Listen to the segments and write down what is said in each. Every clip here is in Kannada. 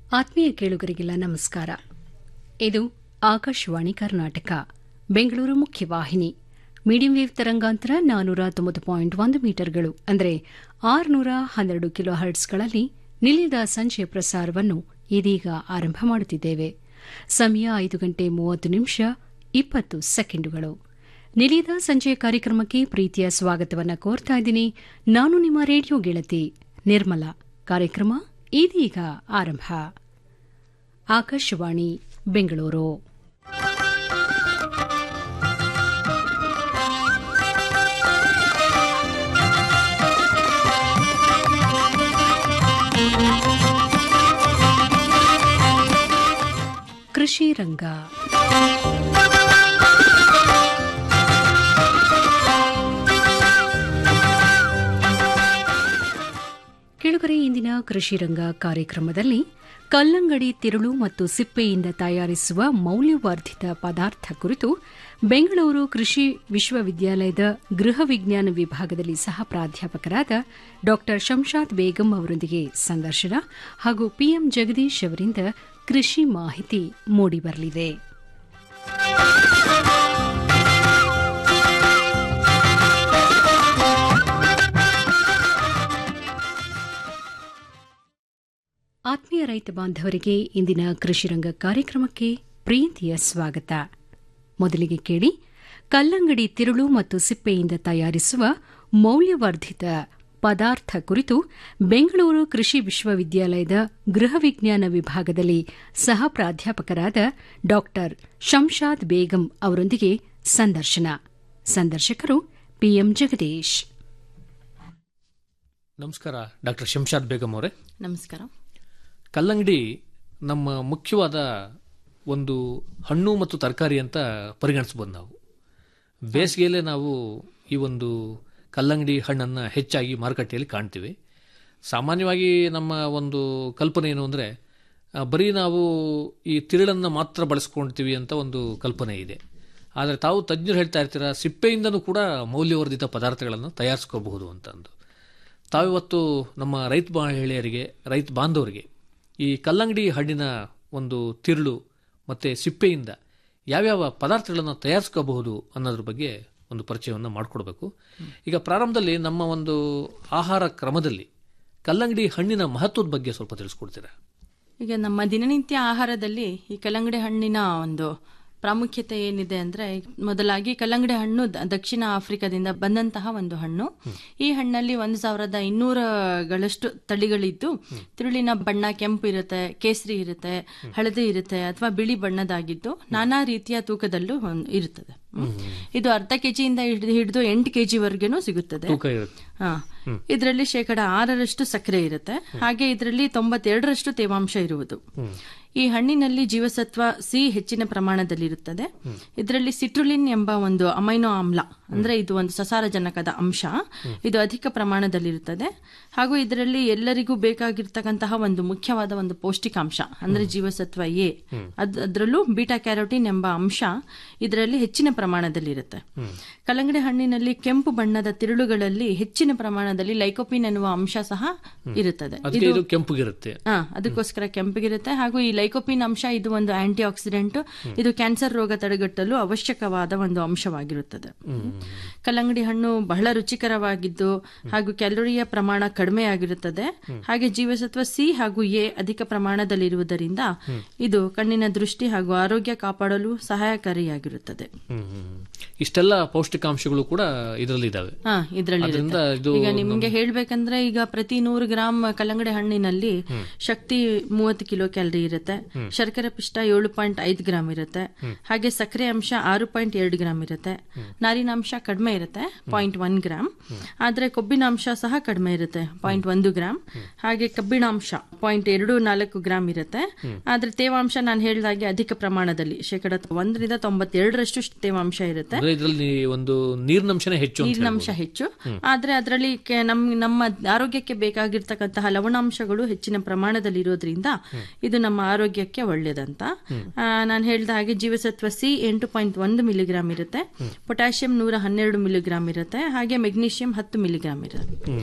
ಆತ್ಮೀಯ ಕೇಳುಗರಿಗೆಲ್ಲ ನಮಸ್ಕಾರ ಇದು ಆಕಾಶವಾಣಿ ಕರ್ನಾಟಕ ಬೆಂಗಳೂರು ಮುಖ್ಯವಾಹಿನಿ ಮೀಡಿಯಂ ವೇವ್ ತರಂಗಾಂತರ ನಾನೂರ ತೊಂಬತ್ತು ಪಾಯಿಂಟ್ ಒಂದು ಮೀಟರ್ಗಳು ಅಂದರೆ ಆರುನೂರ ಹನ್ನೆರಡು ಕಿಲೋ ಹರ್ಟ್ಸ್ಗಳಲ್ಲಿ ನಿಲಿದ ಸಂಜೆಯ ಪ್ರಸಾರವನ್ನು ಇದೀಗ ಆರಂಭ ಮಾಡುತ್ತಿದ್ದೇವೆ ಸಮಯ ಐದು ಗಂಟೆ ಮೂವತ್ತು ನಿಮಿಷ ಇಪ್ಪತ್ತು ಸೆಕೆಂಡುಗಳು ನಿಲಿದ ಸಂಜೆಯ ಕಾರ್ಯಕ್ರಮಕ್ಕೆ ಪ್ರೀತಿಯ ಸ್ವಾಗತವನ್ನು ಕೋರ್ತಾ ಇದ್ದೀನಿ ನಾನು ನಿಮ್ಮ ರೇಡಿಯೋ ಗೆಳತಿ ನಿರ್ಮಲಾ ಕಾರ್ಯಕ್ರಮ ಇದೀಗ ಆರಂಭ ಆಕಾಶವಾಣಿ ಬೆಂಗಳೂರು ಕೃಷಿ ರಂಗ ಕೆಳಗರೆ ಇಂದಿನ ಕೃಷಿ ರಂಗ ಕಾರ್ಯಕ್ರಮದಲ್ಲಿ ಕಲ್ಲಂಗಡಿ ತಿರುಳು ಮತ್ತು ಸಿಪ್ಪೆಯಿಂದ ತಯಾರಿಸುವ ಮೌಲ್ಯವರ್ಧಿತ ಪದಾರ್ಥ ಕುರಿತು ಬೆಂಗಳೂರು ಕೃಷಿ ವಿಶ್ವವಿದ್ಯಾಲಯದ ಗೃಹ ವಿಜ್ಞಾನ ವಿಭಾಗದಲ್ಲಿ ಸಹ ಪ್ರಾಧ್ಯಾಪಕರಾದ ಡಾ ಶಂಶಾದ್ ಬೇಗಂ ಅವರೊಂದಿಗೆ ಸಂದರ್ಶನ ಹಾಗೂ ಪಿಎಂ ಜಗದೀಶ್ ಅವರಿಂದ ಕೃಷಿ ಮಾಹಿತಿ ಮೂಡಿಬರಲಿದೆ ಆತ್ಮೀಯ ರೈತ ಬಾಂಧವರಿಗೆ ಇಂದಿನ ಕೃಷಿರಂಗ ಕಾರ್ಯಕ್ರಮಕ್ಕೆ ಪ್ರೀತಿಯ ಸ್ವಾಗತ ಮೊದಲಿಗೆ ಕೇಳಿ ಕಲ್ಲಂಗಡಿ ತಿರುಳು ಮತ್ತು ಸಿಪ್ಪೆಯಿಂದ ತಯಾರಿಸುವ ಮೌಲ್ಯವರ್ಧಿತ ಪದಾರ್ಥ ಕುರಿತು ಬೆಂಗಳೂರು ಕೃಷಿ ವಿಶ್ವವಿದ್ಯಾಲಯದ ಗೃಹ ವಿಜ್ಞಾನ ವಿಭಾಗದಲ್ಲಿ ಸಹ ಪ್ರಾಧ್ಯಾಪಕರಾದ ಡಾ ಶಂಶಾದ್ ಬೇಗಂ ಅವರೊಂದಿಗೆ ಸಂದರ್ಶನ ಸಂದರ್ಶಕರು ಪಿಎಂ ಜಗದೀಶ್ ನಮಸ್ಕಾರ ಡಾಕ್ಟರ್ ಶಂಶಾದ್ ಬೇಗಂ ಅವರೇ ನಮಸ್ಕಾರ ಕಲ್ಲಂಗಡಿ ನಮ್ಮ ಮುಖ್ಯವಾದ ಒಂದು ಹಣ್ಣು ಮತ್ತು ತರಕಾರಿ ಅಂತ ಪರಿಗಣಿಸ್ಬೋದು ನಾವು ಬೇಸಿಗೆಯಲ್ಲೇ ನಾವು ಈ ಒಂದು ಕಲ್ಲಂಗಡಿ ಹಣ್ಣನ್ನು ಹೆಚ್ಚಾಗಿ ಮಾರುಕಟ್ಟೆಯಲ್ಲಿ ಕಾಣ್ತೀವಿ ಸಾಮಾನ್ಯವಾಗಿ ನಮ್ಮ ಒಂದು ಕಲ್ಪನೆ ಏನು ಅಂದರೆ ಬರೀ ನಾವು ಈ ತಿರುಳನ್ನು ಮಾತ್ರ ಬಳಸ್ಕೊಳ್ತೀವಿ ಅಂತ ಒಂದು ಕಲ್ಪನೆ ಇದೆ ಆದರೆ ತಾವು ತಜ್ಞರು ಹೇಳ್ತಾ ಇರ್ತೀರ ಸಿಪ್ಪೆಯಿಂದನೂ ಕೂಡ ಮೌಲ್ಯವರ್ಧಿತ ಪದಾರ್ಥಗಳನ್ನು ತಯಾರಿಸ್ಕೋಬಹುದು ಅಂತಂದು ತಾವಿವತ್ತು ನಮ್ಮ ರೈತ ಮಹಿಳೆಯರಿಗೆ ರೈತ ಬಾಂಧವರಿಗೆ ಈ ಕಲ್ಲಂಗಡಿ ಹಣ್ಣಿನ ಒಂದು ತಿರುಳು ಮತ್ತು ಸಿಪ್ಪೆಯಿಂದ ಯಾವ್ಯಾವ ಪದಾರ್ಥಗಳನ್ನು ತಯಾರಿಸ್ಕೋಬಹುದು ಅನ್ನೋದ್ರ ಬಗ್ಗೆ ಒಂದು ಪರಿಚಯವನ್ನು ಮಾಡಿಕೊಡ್ಬೇಕು ಈಗ ಪ್ರಾರಂಭದಲ್ಲಿ ನಮ್ಮ ಒಂದು ಆಹಾರ ಕ್ರಮದಲ್ಲಿ ಕಲ್ಲಂಗಡಿ ಹಣ್ಣಿನ ಮಹತ್ವದ ಬಗ್ಗೆ ಸ್ವಲ್ಪ ತಿಳಿಸ್ಕೊಡ್ತೀರಾ ಈಗ ನಮ್ಮ ದಿನನಿತ್ಯ ಆಹಾರದಲ್ಲಿ ಈ ಕಲ್ಲಂಗಡಿ ಹಣ್ಣಿನ ಒಂದು ಪ್ರಾಮುಖ್ಯತೆ ಏನಿದೆ ಅಂದ್ರೆ ಮೊದಲಾಗಿ ಕಲ್ಲಂಗಡಿ ಹಣ್ಣು ದ- ದಕ್ಷಿಣ ಆಫ್ರಿಕಾದಿಂದ ಬಂದಂತಹ ಒಂದು ಹಣ್ಣು ಈ ಹಣ್ಣಲ್ಲಿ ಒಂದು ಸಾವಿರದ ಇನ್ನೂರಗಳಷ್ಟು ತಳಿಗಳಿದ್ದು ತಿರುಳಿನ ಬಣ್ಣ ಕೆಂಪು ಇರುತ್ತೆ ಕೇಸರಿ ಇರುತ್ತೆ ಹಳದಿ ಇರುತ್ತೆ ಅಥವಾ ಬಿಳಿ ಬಣ್ಣದಾಗಿದ್ದು ನಾನಾ ರೀತಿಯ ತೂಕದಲ್ಲೂ ಹೊಂದ್- ಇರುತ್ತದೆ ಹ್ಮ್. ಇದು ಅರ್ಧ ಕೆಜಿಯಿಂದ ಹಿಡಿದು ಹಿಡಿದು ಎಂಟು ಕೆಜಿ ವರ್ಗೆನೂ ಸಿಗುತ್ತದೆ ತೂಕ ಇರುತ್ತೆ ಹಾ ಇದರಲ್ಲಿ ಶೇಕಡ ಆರರಷ್ಟು ಸಕ್ಕರೆ ಇರುತ್ತೆ ಹಾಗೆ ಇದರಲ್ಲಿ ತೊಂಬತ್ತೆರಡರಷ್ಟು ತೇವಾಂಶ ಇರುವುದು ಈ ಹಣ್ಣಿನಲ್ಲಿ ಜೀವಸತ್ವ ಸಿ ಹೆಚ್ಚಿನ ಪ್ರಮಾಣದಲ್ಲಿರುತ್ತದೆ ಇದರಲ್ಲಿ ಸಿಟ್ರುಲಿನ್ ಎಂಬ ಒಂದು ಅಮೈನೋ ಆಮ್ಲ ಅಂದ್ರೆ ಇದು ಒಂದು ಸಸಾರಜನಕದ ಅಂಶ ಇದು ಅಧಿಕ ಪ್ರಮಾಣದಲ್ಲಿರುತ್ತದೆ ಹಾಗೂ ಇದರಲ್ಲಿ ಎಲ್ಲರಿಗೂ ಬೇಕಾಗಿರ್ತಕ್ಕಂತಹ ಒಂದು ಮುಖ್ಯವಾದ ಒಂದು ಪೌಷ್ಟಿಕಾಂಶ ಅಂದ್ರೆ ಜೀವಸತ್ವ ಎ ಅದ್- ಅದರಲ್ಲೂ ಬೀಟಾ ಕ್ಯಾರೋಟಿನ್ ಎಂಬ ಅಂಶ ಇದರಲ್ಲಿ ಹೆಚ್ಚಿನ ಪ್ರಮಾಣದಲ್ಲಿರುತ್ತೆ ಕಲ್ಲಂಗಡಿ ಹಣ್ಣಿನಲ್ಲಿ ಕೆಂಪು ಬಣ್ಣದ ತಿರುಳುಗಳಲ್ಲಿ ಹೆಚ್ಚಿನ ಪ್ರಮಾಣದಲ್ಲಿ ಲೈಕೋಪಿನ್ ಎನ್ನುವ ಅಂಶ ಸಹ ಇರುತ್ತದೆ ಅದಕ್ಕೆ ಇದು ಕೆಂಪುಗಿರುತ್ತೆ ಹಾ ಅದಕ್ಕೋಸ್ಕರ ಕೆಂಪಗಿರುತ್ತೆ ಹಾಗೂ ಈ ಲೈಕೋಪಿನ್ ಅಂಶ ಇದು ಒಂದು ಆಂಟಿ ಆಕ್ಸಿಡೆಂಟ್ ಇದು ಕ್ಯಾನ್ಸರ್ ರೋಗ ತಡೆಗಟ್ಟಲು ಅವಶ್ಯಕವಾದ ಒಂದು ಅಂಶವಾಗಿರುತ್ತದೆ ಕಲ್ಲಂಗಡಿ ಹಣ್ಣು ಬಹಳ ರುಚಿಕರವಾಗಿದ್ದು ಹಾಗೂ ಕ್ಯಾಲೋರಿಯ ಪ್ರಮಾಣ ಕಡಿಮೆ ಆಗಿರುತ್ತದೆ ಹಾಗೆ ಜೀವಸತ್ವ ಸಿ ಹಾಗೂ ಎ ಅಧಿಕ ಪ್ರಮಾಣದಲ್ಲಿರುವುದರಿಂದ ಇದು ಕಣ್ಣಿನ ದೃಷ್ಟಿ ಹಾಗೂ ಆರೋಗ್ಯ ಕಾಪಾಡಲು ಸಹಾಯಕಾರಿಯಾಗಿರುತ್ತದೆ ಹ್ಮ್, ಹ್ಮ್, ಹ್ಮ್. ಇಷ್ಟೆಲ್ಲ ಪೌಷ್ಟಿಕಾಂಶಗಳು ಕೂಡ ಇದರಲ್ಲಿ ಇದಾವೆ ಹಾ ಇದ್ರಲ್ಲಿ ಅದರಿಂದ ಇದು ಈಗ ನಿಮ್ಗೆ ಹೇಳ್ಬೇಕಂದ್ರೆ ಈಗ ಪ್ರತಿ ನೂರು ಗ್ರಾಮ್ ಕಲ್ಲಂಗಡಿ ಹಣ್ಣಿನಲ್ಲಿ ಶಕ್ತಿ ಮೂವತ್ತು ಕಿಲೋ ಕ್ಯಾಲರಿ ಇರುತ್ತೆ ಶರ್ಕರೆ ಪಿಷ್ಟ ಏಳು ಪಾಯಿಂಟ್ ಐದು ಗ್ರಾಮ್ ಇರುತ್ತೆ ಹಾಗೆ ಸಕ್ಕರೆ ಅಂಶ ಆರು ಪಾಯಿಂಟ್ ಎರಡು ಗ್ರಾಮ್ ಇರುತ್ತೆ ನಾರಿನಾಂಶ ಕಡಿಮೆ ಇರುತ್ತೆ ಪಾಯಿಂಟ್ ಒನ್ ಗ್ರಾಮ್ ಆದ್ರೆ ಕೊಬ್ಬಿನಾಂಶ ಸಹ ಕಡಿಮೆ ಇರುತ್ತೆ ಪಾಯಿಂಟ್ ಒಂದು ಗ್ರಾಮ್ ಹಾಗೆ ಕಬ್ಬಿಣಾಂಶ ಪಾಯಿಂಟ್ ಎರಡು ನಾಲ್ಕು ಗ್ರಾಮ್ ಇರುತ್ತೆ ಆದ್ರೆ ತೇವಾಂಶ ನಾನು ಹೇಳಿದಾಗೆ ಅಧಿಕ ಪ್ರಮಾಣದಲ್ಲಿ ಶೇಕಡ ಒಂದರಿಂದ ತೊಂಬತ್ತೆರಡರಷ್ಟು ತೇವಾಂಶ ಇರುತ್ತೆ ಅಂದ್ರೆ ಇದರಲ್ಲಿ ಒಂದು ನೀರಿನಂಶನೇ ಹೆಚ್ಚು ಅಂತ ನೀರಿನಂಶ ಹೆಚ್ಚು ಆದ್ರೆ ಅದರಲ್ಲಿ ನಮ್ ನಮ್ಮ ಆರೋಗ್ಯಕ್ಕೆ ಬೇಕಾಗಿರ್ತಕ್ಕಂತಹ ಲವಣಾಂಶಗಳು ಹೆಚ್ಚಿನ ಪ್ರಮಾಣದಲ್ಲಿ ಇರೋದ್ರಿಂದ ಇದು ನಮ್ಮ ಆರೋಗ್ಯಕ್ಕೆ ಒಳ್ಳೇದಂತ ನಾನು ಹೇಳಿದ ಹಾಗೆ ಜೀವಸತ್ವ ಸಿ ಎಂಟು ಪಾಯಿಂಟ್ ಒಂದು ಮಿಲಿಗ್ರಾಮ್ ಇರುತ್ತೆ ಪೊಟ್ಯಾಷಿಯಂ ನೂರ ಹನ್ನೆರಡು ಮಿಲಿಗ್ರಾಮ್ ಇರುತ್ತೆ ಹಾಗೆ ಮೆಗ್ನೀಷಿಯಂ ಹತ್ತು ಮಿಲಿಗ್ರಾಮ್ ಇರುತ್ತೆ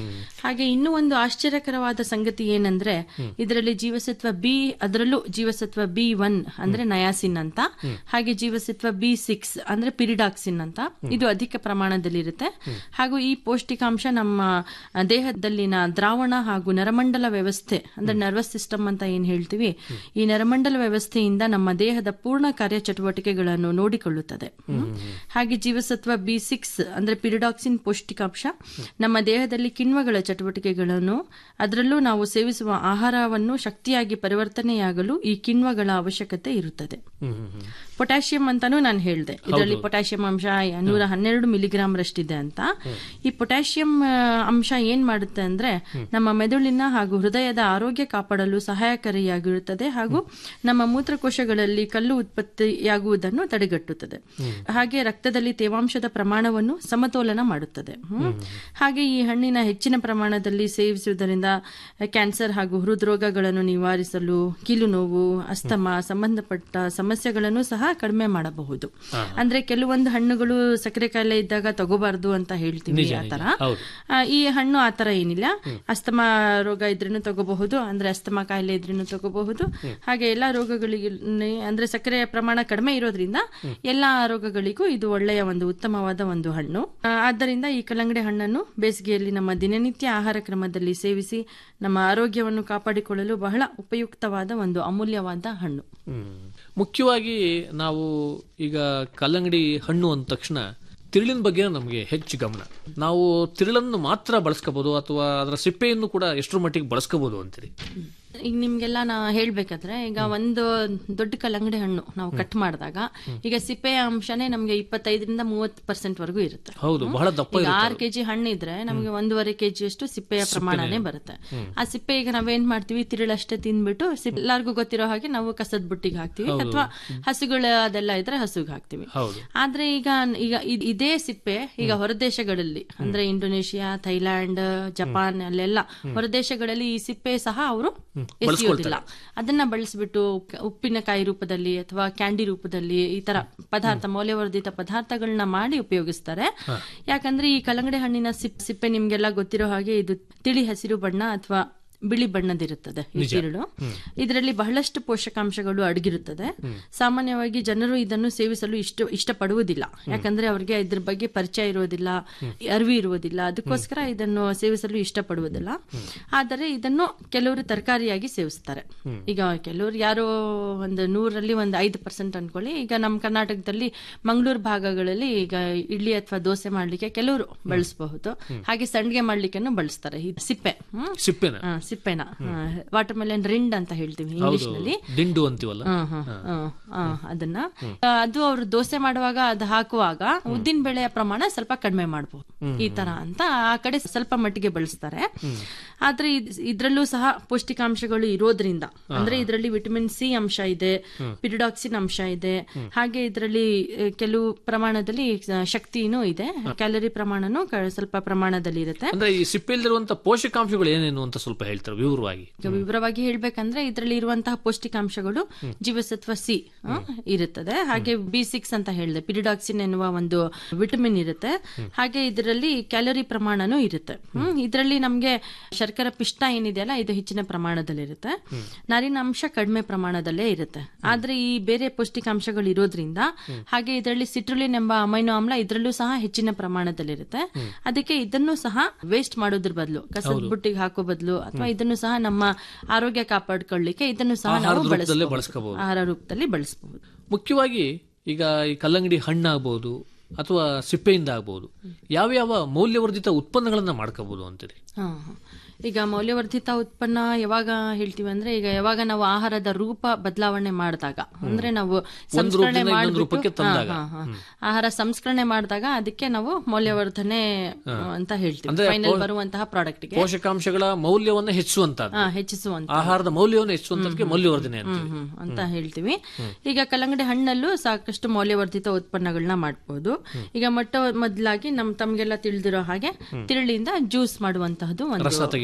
ಹಾಗೆ ಇನ್ನೂ ಒಂದು ಆಶ್ಚರ್ಯಕರವಾದ ಸಂಗತಿ ಏನಂದ್ರೆ ಇದರಲ್ಲಿ ಜೀವಸತ್ವ ಬಿ ಅದರಲ್ಲೂ ಜೀವಸತ್ವ ಬಿ ಒನ್ ಅಂದ್ರೆ ನಯಾಸಿನ್ ಅಂತ ಹಾಗೆ ಜೀವಸತ್ವ ಬಿ ಸಿಕ್ಸ್ ಅಂದ್ರೆ ಪಿರಿಡಾಕ್ಸಿನ್ ಅಂತ ಇದು ಅಧಿಕ ಪ್ರಮಾಣದಲ್ಲಿರುತ್ತೆ ಹಾಗೂ ಈ ಪೌಷ್ಟಿಕಾಂಶ ನಮ್ಮ ದೇಹದಲ್ಲಿನ ದ್ರಾವಣ ಹಾಗೂ ನರಮಂಡಲ ವ್ಯವಸ್ಥೆ ಅಂದ್ರೆ ನರ್ವಸ್ ಸಿಸ್ಟಮ್ ಅಂತ ಏನ್ ಹೇಳ್ತೀವಿ ಈ ನರಮಂಡಲ ವ್ಯವಸ್ಥೆಯಿಂದ ನಮ್ಮ ದೇಹದ ಪೂರ್ಣ ಕಾರ್ಯಚಟುವಟಿಕೆಗಳನ್ನು ನೋಡಿಕೊಳ್ಳುತ್ತದೆ ಹ್ಮ್. ಹಾಗೆ ಜೀವಸತ್ವ ಬಿ ಸಿಕ್ಸ್ ಅಂದ್ರೆ ಪಿರಿಡಾಕ್ಸಿನ್ ಪೌಷ್ಟಿಕಾಂಶ ನಮ್ಮ ದೇಹದಲ್ಲಿ ಕಿಣ್ವಗಳ ಚಟುವಟಿಕೆಗಳನ್ನು ಅದರಲ್ಲೂ ನಾವು ಸೇವಿಸುವ ಆಹಾರವನ್ನು ಶಕ್ತಿಯಾಗಿ ಪರಿವರ್ತನೆಯಾಗಲು ಈ ಕಿಣ್ವಗಳ ಅವಶ್ಯಕತೆ ಇರುತ್ತದೆ ಪೊಟ್ಯಾಷಿಯಂ ಅಂತಾನೂ ನಾನು ಹೇಳಿದೆ ಇದರಲ್ಲಿ ಪೊಟ್ಯಾಷಿಯಂ ಅಂಶ ನೂರ ಹನ್ನೆರಡು ಮಿಲಿಗ್ರಾಮ್ ರಷ್ಟಿದೆ ಅಂತ ಈ ಪೊಟ್ಯಾಷಿಯಂ ಆ, ಅಂಶ ಏನ್ ಮಾಡುತ್ತೆ ಅಂದ್ರೆ ನಮ್ಮ ಮೆದುಳಿನ ಹಾಗೂ ಹೃದಯದ ಆರೋಗ್ಯ ಕಾಪಾಡಲು ಸಹಾಯಕಾರಿಯಾಗಿರುತ್ತದೆ ಹಾಗೂ ನಮ್ಮ ಮೂತ್ರಕೋಶಗಳಲ್ಲಿ ಕಲ್ಲು ಉತ್ಪತ್ತಿಯಾಗುವುದನ್ನು ತಡೆಗಟ್ಟುತ್ತದೆ ಹಾಗೆ ರಕ್ತದಲ್ಲಿ ತೇವಾಂಶದ ಪ್ರಮಾಣವನ್ನು ಸಮತೋಲನ ಮಾಡುತ್ತದೆ ಹ್ಮ್. ಹಾಗೆ ಈ ಹಣ್ಣಿನ ಹೆಚ್ಚಿನ ಪ್ರಮಾಣದಲ್ಲಿ ಸೇವಿಸುವುದರಿಂದ ಕ್ಯಾನ್ಸರ್ ಹಾಗೂ ಹೃದ್ರೋಗಗಳನ್ನು ನಿವಾರಿಸಲು ಕೀಲು ನೋವು ಅಸ್ತಮ ಸಂಬಂಧಪಟ್ಟ ಸಮಸ್ಯೆಗಳನ್ನು ಸಹ ಕಡಿಮೆ ಮಾಡಬಹುದು ಅಂದ್ರೆ ಕೆಲವೊಂದು ಹಣ್ಣುಗಳು ಸಕ್ಕರೆ ಕಾಯಿಲೆ ಇದ್ದಾಗ ತಗೋಬಾರ್ದು ಅಂತ ಹೇಳ್ತೀವಿ ನಿಜ, ಆ ತರ ಹೌದು. ಆ, ಈ ಹಣ್ಣು ಆ ತರ ಏನಿಲ್ಲ ಅಸ್ತಮ ರೋಗ ಇದ್ರೂ ತಗೋಬಹುದು ಅಂದ್ರೆ ಅಸ್ತಮ ಕಾಯಿಲೆ ಇದ್ರೂ ತಗೋಬಹುದು ಹಾಗೆ ಎಲ್ಲಾ ರೋಗಗಳಿಗೆ ಅಂದ್ರೆ ಸಕ್ಕರೆಯ ಪ್ರಮಾಣ ಕಡಿಮೆ ಇರೋದ್ರಿಂದ ಎಲ್ಲಾ ರೋಗಗಳಿಗೂ ಇದು ಒಳ್ಳೆಯ ಒಂದು ಉತ್ತಮವಾದ ಒಂದು ಹಣ್ಣು ಆ, ಆದ್ದರಿಂದ ಈ ಕಲ್ಲಂಗಡಿ ಹಣ್ಣನ್ನು ಬೇಸಿಗೆಯಲ್ಲಿ ನಮ್ಮ ದಿನನಿತ್ಯ ಆಹಾರ ಕ್ರಮದಲ್ಲಿ ಸೇವಿಸಿ ನಮ್ಮ ಆರೋಗ್ಯವನ್ನು ಕಾಪಾಡಿಕೊಳ್ಳಲು ಬಹಳ ಉಪಯುಕ್ತವಾದ ಒಂದು ಅಮೂಲ್ಯವಾದ ಹಣ್ಣು ಹ್ಮ್. ಮುಖ್ಯವಾಗಿ ನಾವು ಈಗ ಕಲ್ಲಂಗಡಿ ಹಣ್ಣು ಅಂದ ತಕ್ಷಣ ತಿರುಳಿನ ಬಗ್ಗೆ ನಮಗೆ ಹೆಚ್ಚು ಗಮನ ನಾವು ತಿರುಳನ್ನು ಮಾತ್ರ ಬಳಸ್ಕೋಬಹುದು ಅಥವಾ ಅದರ ಸಿಪ್ಪೆಯನ್ನು ಕೂಡ ಎಷ್ಟರ ಮಟ್ಟಿಗೆ ಬಳಸ್ಕೋಬಹುದು ಅಂತೀರಿ ಈಗ ನಿಮ್ಗೆಲ್ಲ ನಾ ಹೇಳ್ಬೇಕಾದ್ರೆ ಈಗ ಒಂದು ದೊಡ್ಡ ಕಲ್ಲಂಗಡಿ ಹಣ್ಣು ನಾವು ಕಟ್ ಮಾಡಿದಾಗ ಈಗ ಸಿಪ್ಪೆಯ ಅಂಶನೇ ನಮ್ಗೆ ಇಪ್ಪತ್ತೈದರಿಂದ ಮೂವತ್ತು ಪರ್ಸೆಂಟ್ ವರೆಗೂ ಇರುತ್ತೆ ಹೌದು ಬಹಳ ದಪ್ಪ ಈಗ ಇರುತ್ತೆ ಆರು ಕೆಜಿ ಹಣ್ಣು ಇದ್ರೆ ನಮ್ಗೆ ಒಂದೂವರೆ ಕೆಜಿ ಅಷ್ಟು ಸಿಪ್ಪೆಯ ಪ್ರಮಾಣನೇ ಬರುತ್ತೆ ಆ ಸಿಪ್ಪೆ ಈಗ ನಾವೇನ್ ಮಾಡ್ತೀವಿ ತಿರುಳಷ್ಟೇ ತಿಂದ್ಬಿಟ್ಟು ಸಿಪ್- ಎಲ್ಲಾರ್ಗೂ ಗೊತ್ತಿರೋ ಹಾಗೆ ನಾವು ಕಸದ ಬುಟ್ಟಿಗೆ ಹಾಕ್ತಿವಿ ಅಥವಾ ಹಸುಗಳು ಅದೆಲ್ಲ ಇದ್ರೆ ಹಸುಗೆ ಹಾಕ್ತಿವಿ ಹೌದು ಆದ್ರೆ ಈಗ ಈಗ ಇದ್- ಇದೇ ಸಿಪ್ಪೆ ಈಗ ಹೊರದೇಶಗಳಲ್ಲಿ ಅಂದ್ರೆ ಇಂಡೋನೇಷಿಯಾ ಥೈಲ್ಯಾಂಡ್ ಜಪಾನ್ ಅಲ್ಲೆಲ್ಲ ಹೊರದೇಶಗಳಲ್ಲಿ ಈ ಸಿಪ್ಪೆ ಸಹ ಅವರು ಎಸೆಯೋದಿಲ್ಲ ಅದನ್ನ ಬಳಸ್ಬಿಟ್ಟು ಕ- ಉಪ್ಪಿನಕಾಯಿ ರೂಪದಲ್ಲಿ ಅಥವಾ ಕ್ಯಾಂಡಿ ರೂಪದಲ್ಲಿ ಈ ತರ ಪದಾರ್ಥ ಮೌಲ್ಯವರ್ಧಿತ ಪದಾರ್ಥಗಳನ್ನ ಮಾಡಿ ಉಪಯೋಗಿಸ್ತಾರೆ ಯಾಕಂದ್ರೆ ಈ ಕಲ್ಲಂಗಡಿ ಹಣ್ಣಿನ ಸಿಪ್ ಸಿಪ್ಪೆ ನಿಮ್ಗೆಲ್ಲ ಗೊತ್ತಿರೋ ಹಾಗೆ ಇದು ತಿಳಿ ಹಸಿರು ಬಣ್ಣ ಅಥವಾ ಬಿಳಿ ಬಣ್ಣದಿರುತ್ತದೆ ಈ ತಿರುಳು ಇದರಲ್ಲಿ ಬಹಳಷ್ಟು ಪೋಷಕಾಂಶಗಳು ಅಡಗಿರುತ್ತದೆ ಸಾಮಾನ್ಯವಾಗಿ ಜನರು ಇದನ್ನು ಸೇವಿಸಲು ಇಷ್ಟ ಇಷ್ಟಪಡುವುದಿಲ್ಲ ಯಾಕಂದ್ರೆ ಅವರಿಗೆ ಇದ್ರ ಬಗ್ಗೆ ಪರಿಚಯ ಇರುವುದಿಲ್ಲ ಅರಿವು ಇರುವುದಿಲ್ಲ ಅದಕ್ಕೋಸ್ಕರ ಇದನ್ನು ಸೇವಿಸಲು ಇಷ್ಟಪಡುವುದಿಲ್ಲ ಆದರೆ ಇದನ್ನು ಕೆಲವರು ತರಕಾರಿಯಾಗಿ ಸೇವಿಸ್ತಾರೆ ಈಗ ಕೆಲವರು ಯಾರೋ ಒಂದು ನೂರಲ್ಲಿ ಒಂದು ಐದು ಪರ್ಸೆಂಟ್ ಅನ್ಕೊಳ್ಳಿ ಈಗ ನಮ್ಮ ಕರ್ನಾಟಕದಲ್ಲಿ ಮಂಗಳೂರು ಭಾಗಗಳಲ್ಲಿ ಈಗ ಇಡ್ಲಿ ಅಥವಾ ದೋಸೆ ಮಾಡ್ಲಿಕ್ಕೆ ಕೆಲವರು ಬಳಸಬಹುದು ಹಾಗೆ ಸಂಡಿಗೆ ಮಾಡ್ಲಿಕ್ಕೆ ಬಳಸ್ತಾರೆ ಈ ಸಿಪ್ಪೆ ಹ್ಮ್ ಸಿಪ್ಪೆನ ಆ, ಸಿಪ್ಪೆನ ವಾಟರ್ ಮೆಲನ್ ರಿಂಡ್ ಅಂತ ಹೇಳ್ತೀವಿ ಇಂಗ್ಲಿಷ್ ನಲ್ಲಿ ದಿಂಡು ಅಂತೀವಲ್ಲ ಹ್ಮ್, ಹ್ಮ್, ಹ್ಮ್, ಹ್ಮ್, ಅದನ್ನ ಆ, ಅದು ಅವರು ದೋಸೆ ಮಾಡುವಾಗ ಅದು ಹಾಕುವಾಗ ಉದ್ದಿನ ಬೇಳೆಯ ಪ್ರಮಾಣ ಸ್ವಲ್ಪ ಕಡಿಮೆ ಮಾಡಬಹುದು ಈ ತರ ಅಂತ ಆ ಕಡೆ ಸ್ವಲ್ಪ ಮಟ್ಟಿಗೆ ಬಳಸ್ತಾರೆ ಆದ್ರೆ ಇದ್- ಇದ್ರಲ್ಲೂ ಸಹ ಪೌಷ್ಟಿಕಾಂಶಗಳು ಇರೋದ್ರಿಂದ ಅಂದ್ರೆ ಇದರಲ್ಲಿ ವಿಟಮಿನ್ ಸಿ ಅಂಶ ಇದೆ ಪಿರಿಡಾಕ್ಸಿನ್ ಅಂಶ ಇದೆ ಹಾಗೆ ಇದರಲ್ಲಿ ಆ, ಕೆಲವು ಪ್ರಮಾಣದಲ್ಲಿ ಆ, ಶಕ್ತಿನೂ ಇದೆ ಕ್ಯಾಲರಿ ಪ್ರಮಾಣನೂ ಕ- ಸ್ವಲ್ಪ ಪ್ರಮಾಣದಲ್ಲಿ ಇರುತ್ತೆ ಅಂದ್ರೆ ಈ ಸಿಪ್ಪೆಯಲ್ಲಿರುವಂತ ಪೋಷಕಾಂಶಗಳು ಏನೇನು ಅಂತ ಸ್ವಲ್ಪ ಹೇಳ್ತಾರೆ ವಿವರವಾಗಿ ಈಗ ವಿವರವಾಗಿ ಹೇಳ್ಬೇಕಂದ್ರೆ ಇದರಲ್ಲಿ ಇರುವಂತಹ ಪೌಷ್ಟಿಕಾಂಶಗಳು ಜೀವಸತ್ವ ಸಿ ಇರುತ್ತದೆ ಹಾಗೆ ಬಿ ಸಿಕ್ಸ್ ಅಂತ ಹೇಳಿದೆ ಪಿರಿಡಾಕ್ಸಿನ್ ಎನ್ನುವ ಒಂದು ವಿಟಮಿನ್ ಇರುತ್ತೆ ಹಾಗೆ ಇದರಲ್ಲಿ ಕ್ಯಾಲರಿ ಪ್ರಮಾಣನೂ ಇರುತ್ತೆ ಹ್ಮ್ ಇದರಲ್ಲಿ ನಮ್ಗೆ ಶರ್ಕರ ಪಿಷ್ಟ ಏನಿದೆಯಲ್ಲ ಇದು ಹೆಚ್ಚಿನ ಪ್ರಮಾಣದಲ್ಲಿರುತ್ತೆ ನಾರಿನ ಅಂಶ ಕಡಿಮೆ ಪ್ರಮಾಣದಲ್ಲೇ ಇರುತ್ತೆ ಆದ್ರೆ ಈ ಬೇರೆ ಪೌಷ್ಟಿಕಾಂಶಗಳು ಇರೋದ್ರಿಂದ ಹಾಗೆ ಇದರಲ್ಲಿ ಸಿಟ್ರುಲಿನ್ ಎಂಬ ಅಮೈನೋ ಆಮ್ಲ ಇದರಲ್ಲೂ ಸಹ ಹೆಚ್ಚಿನ ಪ್ರಮಾಣದಲ್ಲಿರುತ್ತೆ ಅದಕ್ಕೆ ಇದನ್ನು ಸಹ ವೇಸ್ಟ್ ಮಾಡೋದ್ರ ಬದಲು ಕಸದ ಬುಟ್ಟಿಗೆ ಹಾಕೋ ಬದಲು ಅಥವಾ ಇದನ್ನು ಸಹ ನಮ್ಮ ಆರೋಗ್ಯ ಕಾಪಾಡ್ಕೊಳ್ಳಿಕ್ಕೆ ಇದನ್ನು ಸಹ ನಾವು ಆಹಾರದ ರೂಪದಲ್ಲೇ ಬಳಸಬಹುದು ಬಳಸ್ಕೋಬಹುದು ಆಹಾರ ರೂಪದಲ್ಲಿ ಬಳಸಬಹುದು ಮುಖ್ಯವಾಗಿ ಈಗ ಈ ಕಲ್ಲಂಗಡಿ ಹಣ್ಣಾಗಬಹುದು ಅಥವಾ ಸಿಪ್ಪೆಯಿಂದ ಆಗ್ಬಹುದು ಯಾವ ಯಾವ ಮೌಲ್ಯವರ್ಧಿತ ಉತ್ಪನ್ನಗಳನ್ನ ಮಾಡ್ಕೋಬಹುದು ಅಂತೀರಿ ಹಾ, ಹಾ. ಈಗ ಮೌಲ್ಯವರ್ಧಿತ ಉತ್ಪನ್ನ ಯಾವಾಗ ಹೇಳ್ತೀವಿ ಅಂದ್ರೆ ಈಗ ಯಾವಾಗ ನಾವು ಆಹಾರದ ರೂಪ ಬದಲಾವಣೆ ಮಾಡಿದಾಗ ಅಂದ್ರೆ ನಾವು ಸಂಸ್ಕರಣೆ ರೂಪದಿಂದ ಇನ್ನೊಂದು ಮಾಡ್ಬಿಟ್ಟು- ರೂಪಕ್ಕೆ ತಂದಾಗ. ಹಾ, ಹಾ, ಹಾ. ಆಹಾರ ಸಂಸ್ಕರಣೆ ಮಾಡಿದಾಗ ಅದಕ್ಕೆ ನಾವು ಮೌಲ್ಯವರ್ಧನೆ ಅಂತ ಹೇಳ್ತೀವಿ ಅಂದ್ರೆ ಫೈನಲ್ ಪೋ- ಬರುವಂತಹ ಪ್ರಾಡಕ್ಟ್ಗೆ ಪೋಷಕಾಂಶಗಳ ಮೌಲ್ಯವನ್ನ ಹೆಚ್ಚುವಂತದ್ದು ಹೆಚ್ಚಿಸುವಂತ ಆಹಾರದ ಮೌಲ್ಯವನ್ನು ಹೆಚ್ಚುವಂತದಕ್ಕೆ ಮೌಲ್ಯವರ್ಧನೆ ಅಂತ ಹ್ಮ್, ಹ್ಮ್, ಅಂತ ಹೇಳ್ತೀವಿ ಈಗ ಕಲ್ಲಂಗಡಿ ಹಣ್ಣಲ್ಲೂ ಸಾಕಷ್ಟು ಮೌಲ್ಯವರ್ಧಿತ ಉತ್ಪನ್ನಗಳನ್ನ ಮಾಡಬಹುದು ಈಗ ಮೊಟ್ಟ ಮೊದಲಾಗಿ ನಮ್ ತಮ್ಗೆಲ್ಲ ತಿಳಿದಿರೋ ಹಾಗೆ ತಿರುಳಿಂದ ಜ್ಯೂಸ್ ಮಾಡುವಂತಹದ್ದು ಒಂದು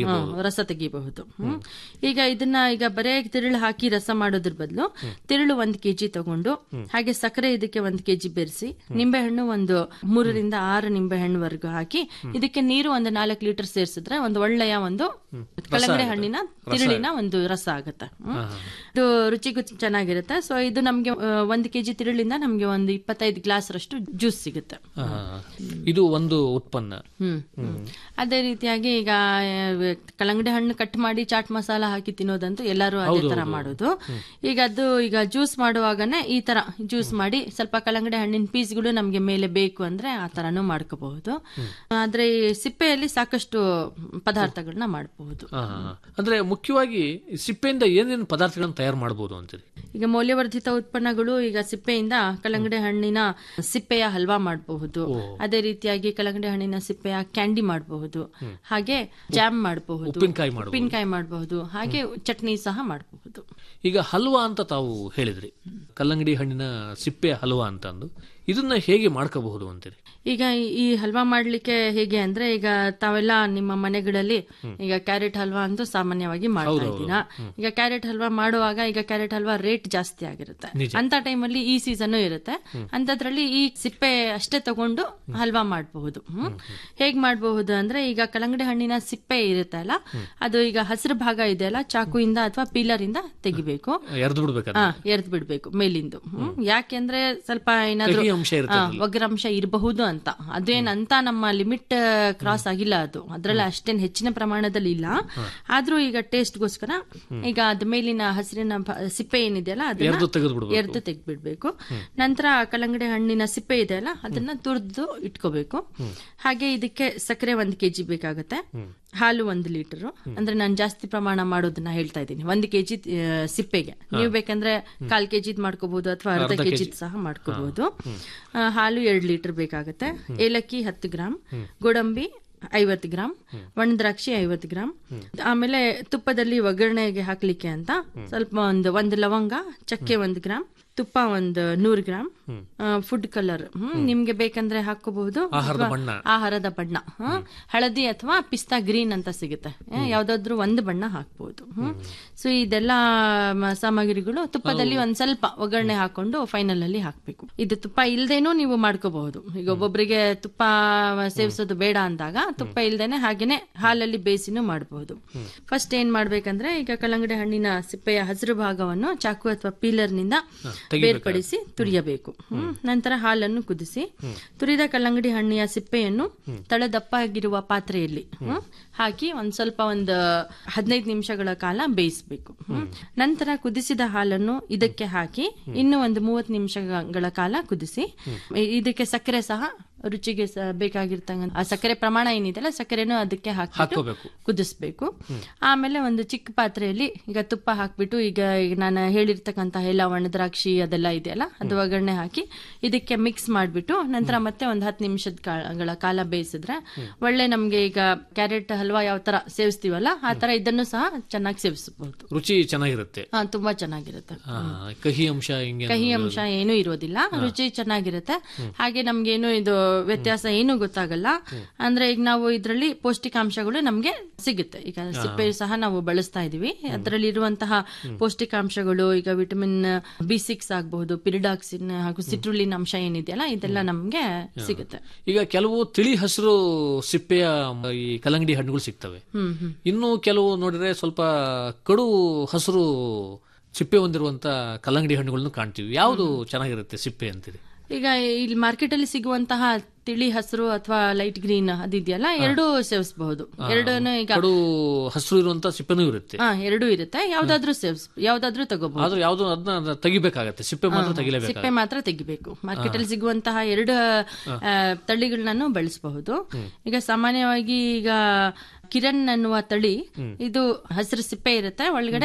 ತೆಗಿಬಹುದು ಹ್ಮ್, ರಸ ತೆಗಿಬಹುದು ಹ್ಮ್. ಈಗ ಇದನ್ನ ಈಗ ಬರೇ ತಿರುಳು ಹಾಕಿ ರಸ ಮಾಡೋದ್ರ ಬದಲು ತಿರುಳು ಒಂದ್ ಕೆಜಿ ತಗೊಂಡು ಹಾಗೆ ಸಕ್ಕರೆ ಇದಕ್ಕೆ ಒಂದ್ ಕೆಜಿ ಬೆರೆಸಿ ನಿಂಬೆಹಣ್ಣು ಒಂದು ಮೂರರಿಂದ ಆರು ನಿಂಬೆಹಣ್ಣುವರೆಗೂ ಹಾಕಿ ಇದಕ್ಕೆ ನೀರು ಒಂದು ನಾಲ್ಕು ಲೀಟರ್ ಸೇರಿಸಿದ್ರೆ ಒಂದು ಒಳ್ಳೆಯ ಒಂದು ಕಲ್ಲಂಗಡಿ ಹಣ್ಣಿನ ತಿರುಳಿನ ಒಂದು ರಸ ಆಗುತ್ತೆ ಹ್ಮ್. ಇದು ರುಚಿಗೂ ಚೆನ್ನಾಗಿರುತ್ತೆ ಸೊ ಇದು ನಮ್ಗೆ ಆ, ಒಂದ್ ಕೆಜಿ ತಿರುಳಿಂದ ನಮ್ಗೆ ಒಂದು ಇಪ್ಪತ್ತೈದು ಗ್ಲಾಸ್ ರಷ್ಟು ಜ್ಯೂಸ್ ಸಿಗುತ್ತೆ ಆ, ಇದು ಒಂದು ಉತ್ಪನ್ನ ಹ್ಮ್ ಅದೇ ರೀತಿಯಾಗಿ ಈಗ ಆ, ಕಲ್ಲಂಗಡಿ ಹಣ್ಣು ಕಟ್ ಮಾಡಿ ಚಾಟ್ ಮಸಾಲ ಹಾಕಿ ತಿನ್ನೋದಂತೂ ಎಲ್ಲರೂ ಅದೇ ತರ ಮಾಡೋದು ಈಗ ಅದು ಈಗ ಜ್ಯೂಸ್ ಮಾಡುವಾಗನೇ ಈ ತರ ಜ್ಯೂಸ್ ಮಾಡಿ ಸ್ವಲ್ಪ ಕಲ್ಲಂಗಡಿ ಹಣ್ಣಿನ ಪೀಸ್ಗಳು ನಮ್ಗೆ ಮೇಲೆ ಬೇಕು ಅಂದ್ರೆ ಆ ತರನು ಮಾಡ್ಕೋಬಹುದು ಆದ್ರೆ ಈ ಸಿಪ್ಪೆಯಲ್ಲಿ ಸಾಕಷ್ಟು ಪದಾರ್ಥಗಳನ್ನ ಮಾಡಬಹುದು ಆ, ಅಂದ್ರೆ ಮುಖ್ಯವಾಗಿ ಈ ಸಿಪ್ಪೆಯಿಂದ ಏನೇನು ಪದಾರ್ಥಗಳನ್ನು ತಯಾರು ಮಾಡಬಹುದು ಅಂತೀರಿ ಈಗ ಮೌಲ್ಯವರ್ಧಿತ ಉತ್ಪನ್ನಗಳು ಈಗ ಸಿಪ್ಪೆಯಿಂದ ಕಲ್ಲಂಗಡಿ ಹಣ್ಣಿನ ಸಿಪ್ಪೆಯ ಹಲ್ವಾ ಮಾಡಬಹುದು ಅದೇ ರೀತಿಯಾಗಿ ಕಲ್ಲಂಗಡಿ ಹಣ್ಣಿನ ಸಿಪ್ಪೆಯ ಕ್ಯಾಂಡಿ ಮಾಡಬಹುದು ಹಾಗೆ ಜಾಮ್ ಮಾಡಬಹುದು ಉಪ್ಪಿನಕಾಯಿ ಮಾಡಬಹುದು ಉಪ್ಪಿನಕಾಯಿ ಮಾಡಬಹುದು ಹಾಗೆ ಚಟ್ನಿ ಸಹ ಮಾಡಬಹುದು ಈಗ ಹಲ್ವಾ ಅಂತ ತಾವು ಹೇಳಿದ್ರಿ ಕಲ್ಲಂಗಡಿ ಹಣ್ಣಿನ ಸಿಪ್ಪೆ ಹಲ್ವಾ ಅಂತ ಅಂದು ಇದನ್ನ ಹೇಗೆ ಮಾಡ್ಕೋಬಹುದು ಅಂತೀರಿ ಈಗ ಈ- ಈ ಹಲ್ವಾ ಮಾಡ್ಲಿಕ್ಕೆ ಹೇಗೆ ಅಂದ್ರೆ ಈಗ ತಾವೆಲ್ಲ ನಿಮ್ಮ ಮನೆಗಳಲ್ಲಿ ಈಗ ಕ್ಯಾರೆಟ್ ಹಲ್ವಾ ಅಂತೂ ಸಾಮಾನ್ಯವಾಗಿ ಮಾಡ್ತಾ ಇದ್ದೀರಾ ಈಗ ಕ್ಯಾರೆಟ್ ಹಲ್ವಾ ಮಾಡುವಾಗ ಈಗ ಕ್ಯಾರೆಟ್ ಹಲ್ವಾ ರೇಟ್ ಜಾಸ್ತಿ ಆಗಿರುತ್ತೆ ಅಂತ ಟೈಮಲ್ಲಿ ಈ ಸೀಸನ್ ಇರುತ್ತೆ ಅಂತದ್ರಲ್ಲಿ ಈ ಸಿಪ್ಪೆ ಅಷ್ಟೇ ತಗೊಂಡು ಹಲ್ವಾ ಮಾಡಬಹುದು ಹೇಗ್ ಮಾಡಬಹುದು ಅಂದ್ರೆ ಈಗ ಕಲ್ಲಂಗಡಿ ಹಣ್ಣಿನ ಸಿಪ್ಪೆ ಇರುತ್ತೆ ಅಲ್ಲ ಅದು ಈಗ ಹಸಿರು ಭಾಗ ಇದೆಯಲ್ಲ ಚಾಕುಯಿಂದ ಅಥವಾ ಪೀಲರ್ ಇಂದ ತೆಗಿಬೇಕು ಎರ್ದು ಬಿಡ್ಬೇಕಾದ್ರೆ ಹಾ ಎರ್ದ್ ಬಿಡ್ಬೇಕು ಮೇಲಿಂದು ಹ್ಮ್. ಯಾಕೆಂದ್ರೆ ಸ್ವಲ್ಪ ಏನಾದ್ರು ಕಹಿ ಅಂಶ ಇರುತ್ತೆ ಹಾ, ಒಗ್ಗರಂಶ ಇರಬಹುದು ಅಂತ ಅದೇನ್ ಅಂತ ನಮ್ಮ ಲಿಮಿಟ್ ಕ್ರಾಸ್ ಆಗಿಲ್ಲ ಅದು ಅದ್ರಲ್ಲಿ ಅಷ್ಟೇನ್ ಹೆಚ್ಚಿನ ಪ್ರಮಾಣದಲ್ಲಿ ಇಲ್ಲ ಆದ್ರೂ ಈಗ ಟೇಸ್ಟ್ಗೋಸ್ಕರ ಈಗ ಅದ ಮೇಲಿನ ಹಸಿರಿನ ಭ- ಸಿಪ್ಪೆ ಏನಿದೆಯಲ್ಲ ಎರ್ದು ಅದನ್ನ ತೆಗೆದು ಬಿಡ್ಬೇಕು ಎರ್ದು ತೆಗ್ಬಿಡ್ಬೇಕು ನಂತರ ಕಲ್ಲಂಗಡಿ ಹಣ್ಣಿನ ಸಿಪ್ಪೆ ಇದೆಯಲ್ಲ ಅದನ್ನ ತುರ್ದು ಇಟ್ಕೋಬೇಕು ಹಾಗೆ ಇದಕ್ಕೆ ಸಕ್ಕರೆ ಒಂದ್ ಕೆಜಿ ಬೇಕಾಗುತ್ತೆ ಹಾಲು ಒಂದು ಲೀಟರ್ ಅಂದ್ರೆ ನಾನು ಜಾಸ್ತಿ ಪ್ರಮಾಣ ಮಾಡೋದನ್ನ ಹೇಳ್ತಾ ಇದ್ದೀನಿ ಒಂದು ಕೆಜಿ ಸಿಪ್ಪೆಗೆ ನೀವು ಬೇಕಂದ್ರೆ ಕಾಲ್ ಕೆಜಿದ್ ಮಾಡ್ಕೋಬಹುದು ಅಥವಾ ಅರ್ಧ ಕೆಜಿದ್ ಸಹ ಮಾಡ್ಕೋಬಹುದು ಆ, ಹಾಲು ಎರಡು ಲೀಟರ್ ಬೇಕಾಗುತ್ತೆ ಏಲಕ್ಕಿ ಹತ್ತು ಗ್ರಾಮ್ ಗೋಡಂಬಿ ಐವತ್ತು ಗ್ರಾಮ್ ಒಣ ದ್ರಾಕ್ಷಿ ಐವತ್ತು ಗ್ರಾಮ್ ಆಮೇಲೆ ತುಪ್ಪದಲ್ಲಿ ಒಗ್ಗರಣೆಗೆ ಹಾಕ್ಲಿಕ್ಕೆ ಅಂತ ಸ್ವಲ್ಪ ಒಂದು ಒಂದು ಲವಂಗ ಚಕ್ಕೆ ಒಂದು ಗ್ರಾಮ್ ತುಪ್ಪ ಒಂದು ನೂರು ಗ್ರಾಮ್ ಫುಡ್ ಕಲರ್ ನಿಮ್ಗೆ ಬೇಕಂದ್ರೆ ಹಾಕೋಬಹುದು ಆಹಾರದ ಬಣ್ಣ ಆಹಾರದ ಬಣ್ಣ ಹ್ಮ್. ಹಳದಿ ಅಥವಾ ಪಿಸ್ತಾ ಗ್ರೀನ್ ಅಂತ ಸಿಗುತ್ತೆ ಏ, ಯಾವ್ದಾದ್ರು ಒಂದು ಬಣ್ಣ ಹಾಕ್ಬಹುದು ಸೊ ಇದೆಲ್ಲ ಮ- ಸಾಮಗ್ರಿಗಳು ತುಪ್ಪದಲ್ಲಿ ಒಂದ್ ಸ್ವಲ್ಪ ಒಗ್ಗರಣೆ ಹಾಕೊಂಡು ಫೈನಲ್ ಅಲ್ಲಿ ಹಾಕ್ಬೇಕು ಇದು ತುಪ್ಪ ಇಲ್ದೇನೂ ನೀವು ಮಾಡ್ಕೋಬಹುದು ಈಗ ಒಬ್ಬೊಬ್ಬರಿಗೆ ತುಪ್ಪ ಸೇವಿಸೋದು ಬೇಡ ಅಂದಾಗ ತುಪ್ಪ ಇಲ್ದೇನೆ ಹಾಗೇನೆ ಹಾಲಲ್ಲಿ ಬೇಯಿಸಿನೂ ಮಾಡಬಹುದು ಫಸ್ಟ್ ಏನ್ ಮಾಡ್ಬೇಕಂದ್ರೆ ಈಗ ಕಲ್ಲಂಗಡಿ ಹಣ್ಣಿನ ಸಿಪ್ಪೆಯ ಹಸಿರು ಭಾಗವನ್ನು ಚಾಕು ಅಥವಾ ಪೀಲರ್ ನಿಂದ ಬೇರ್ಪಡಿಸಿ ತುರಿಯಬೇಕು ಹ್ಮ್. ನಂತರ ಹಾಲನ್ನು ಕುದಿಸಿ ತುರಿದ ಕಲ್ಲಂಗಡಿ ಹಣ್ಣಿನ ಸಿಪ್ಪೆಯನ್ನು ತಳದಪ್ಪಾಗಿರುವ ಪಾತ್ರೆಯಲ್ಲಿ ಹ್ಮ್, ಹಾಕಿ ಒಂದ್ ಸ್ವಲ್ಪ ಒಂದು ಹದಿನೈದು ನಿಮಿಷಗಳ ಕಾಲ ಬೇಯಿಸಬೇಕು ನಂತರ ಕುದಿಸಿದ ಹಾಲನ್ನು ಇದಕ್ಕೆ ಹಾಕಿ ಇನ್ನು ಒಂದು ಮೂವತ್ತು ನಿಮಿಷಗಳ ಕಾಲ ಕುದಿಸಿ ಇ- ಇದಕ್ಕೆ ಸಕ್ಕರೆ ಸಹ ರುಚಿಗೆ ಸ- ಬೇಕಾಗಿರ್ತಕ್ಕಂಥ ಆ ಸಕ್ಕರೆ ಪ್ರಮಾಣ ಏನಿದೆಯಲ್ಲ ಸಕ್ಕರೆನೂ ಅದಕ್ಕೆ ಹಾಕಿ ಹಾಕೋಬೇಕು ಕುದಿಸ್ಬೇಕು ಆಮೇಲೆ ಒಂದು ಚಿಕ್ಕ ಪಾತ್ರೆಯಲ್ಲಿ ಈಗ ತುಪ್ಪ ಹಾಕ್ಬಿಟ್ಟು ಈಗ ಈಗ ನಾನು ಹೇಳಿರ್ತಕ್ಕಂತಹ ಎಲ್ಲ ಒಣ ದ್ರಾಕ್ಷಿ ಅದೆಲ್ಲ ಇದೆಯಲ್ಲ ಅದು ಒಗ್ಗರಣೆ ಹಾಕಿ ಇದಕ್ಕೆ ಮಿಕ್ಸ್ ಮಾಡಿಬಿಟ್ಟು ನಂತರ ಮತ್ತೆ ಒಂದು ಹತ್ತು ನಿಮಿಷದ ಕಾಳಗಳ ಕಾಲ ಬೇಯಿಸಿದ್ರೆ ಒಳ್ಳೆ ನಮ್ಗೆ ಈಗ ಕ್ಯಾರೆಟ್ ಹಲ್ವಾ ಯಾವ ತರ ಸೇವಿಸ್ತೀವಲ್ಲ ಆ ತರ ಇದನ್ನು ಸಹ ಚೆನ್ನಾಗಿ ಸೇವಿಸಬಹುದು ರುಚಿ ಚೆನ್ನಾಗಿರುತ್ತೆ ಹಾ ತುಂಬಾ ಚೆನ್ನಾಗಿರುತ್ತೆ ಆ, ಕಹಿ ಅಂಶ ಹಿಂಗೆ ಕಹಿ ಅಂಶ ಏನೂ ಇರೋದಿಲ್ಲ ರುಚಿ ಚೆನ್ನಾಗಿರುತ್ತೆ ಹಾಗೆ ನಮ್ಗೇನು ಇದು ವ್ಯತ್ಯಾಸ ಏನು ಗೊತ್ತಾಗಲ್ಲ ಅಂದ್ರೆ ಈಗ ನಾವು ಇದರಲ್ಲಿ ಪೌಷ್ಟಿಕಾಂಶಗಳು ನಮ್ಗೆ ಸಿಗುತ್ತೆ ಈಗ ಸಿಪ್ಪೆ ಸಹ ನಾವು ಬಳಸ್ತಾ ಇದೀವಿ ಅದರಲ್ಲಿ ಇರುವಂತಹ ಪೌಷ್ಟಿಕಾಂಶಗಳು ಈಗ ವಿಟಮಿನ್ ಬಿ ಸಿಕ್ಸ್ ಆಗಬಹುದು ಪಿರಿಡಾಕ್ಸಿನ್ ಹಾಗೂ ಸಿಟ್ರುಲಿನ್ ಅಂಶ ಏನಿದೆಯಲ್ಲ ಇದೆಲ್ಲ ನಮ್ಗೆ ಸಿಗುತ್ತೆ ಈಗ ಕೆಲವು ತಿಳಿ ಹಸಿರು ಸಿಪ್ಪೆಯ ಮ- ಈ ಕಲ್ಲಂಗಡಿ ಹಣ್ಣುಗಳು ಸಿಗ್ತವೆ ಹ್ಮ್ ಹ್ಮ್ ಇನ್ನು ಕೆಲವು ನೋಡಿದ್ರೆ ಸ್ವಲ್ಪ ಕಡು ಹಸಿರು ಸಿಪ್ಪೆ ಹೊಂದಿರುವಂತ ಕಲ್ಲಂಗಡಿ ಹಣ್ಣುಗಳನ್ನು ಕಾಣ್ತೀವಿ ಯಾವುದು ಚೆನ್ನಾಗಿರುತ್ತೆ ಸಿಪ್ಪೆ ಅಂತೀರಿ ಈಗ ಇಲ್ಲಿ ಮಾರ್ಕೆಟ್ ಅಲ್ಲಿ ಸಿಗುವಂತಹ ತಿಳಿ ಹಸಿರು ಅಥವಾ ಲೈಟ್ ಗ್ರೀನ್ ಅದಿದೆಯಲ್ಲ ಎರಡೂ ಸೇವಿಸಬಹುದು ಎರಡೂ ಈಗ ಕಡು ಹಸಿರು ಇರುವಂತ ಸಿಪ್ಪೆನೂ ಇರುತ್ತೆ ಹಾ ಎರಡೂ ಇರುತ್ತೆ ಯಾವ್ದಾದ್ರೂ ಸೇವ್ಸ್ ಯಾವ್ದಾದ್ರೂ ತಗೋಬಹುದು ಆದ್ರೂ ಯಾವ್ದು ಅದನ್ನ ತೆಗಿಬೇಕಾಗತ್ತೆ ಸಿಪ್ಪೆ ಮಾತ್ರ ತೆಗಿಲೇಬೇಕು ಸಿಪ್ಪೆ ಮಾತ್ರ ತೆಗಿಬೇಕು ಮಾರ್ಕೆಟ್ ಅಲ್ಲಿ ಸಿಗುವಂತಹ ಎರಡು ಆ, ತಳಿಗಳನ್ನ ಬಳಸಬಹುದು ಈಗ ಸಾಮಾನ್ಯವಾಗಿ ಈಗ ಕಿರಣ್ ಅನ್ನುವ ತಳಿ ಇದು ಹಸಿರು ಸಿಪ್ಪೆ ಇರುತ್ತೆ ಒಳಗಡೆ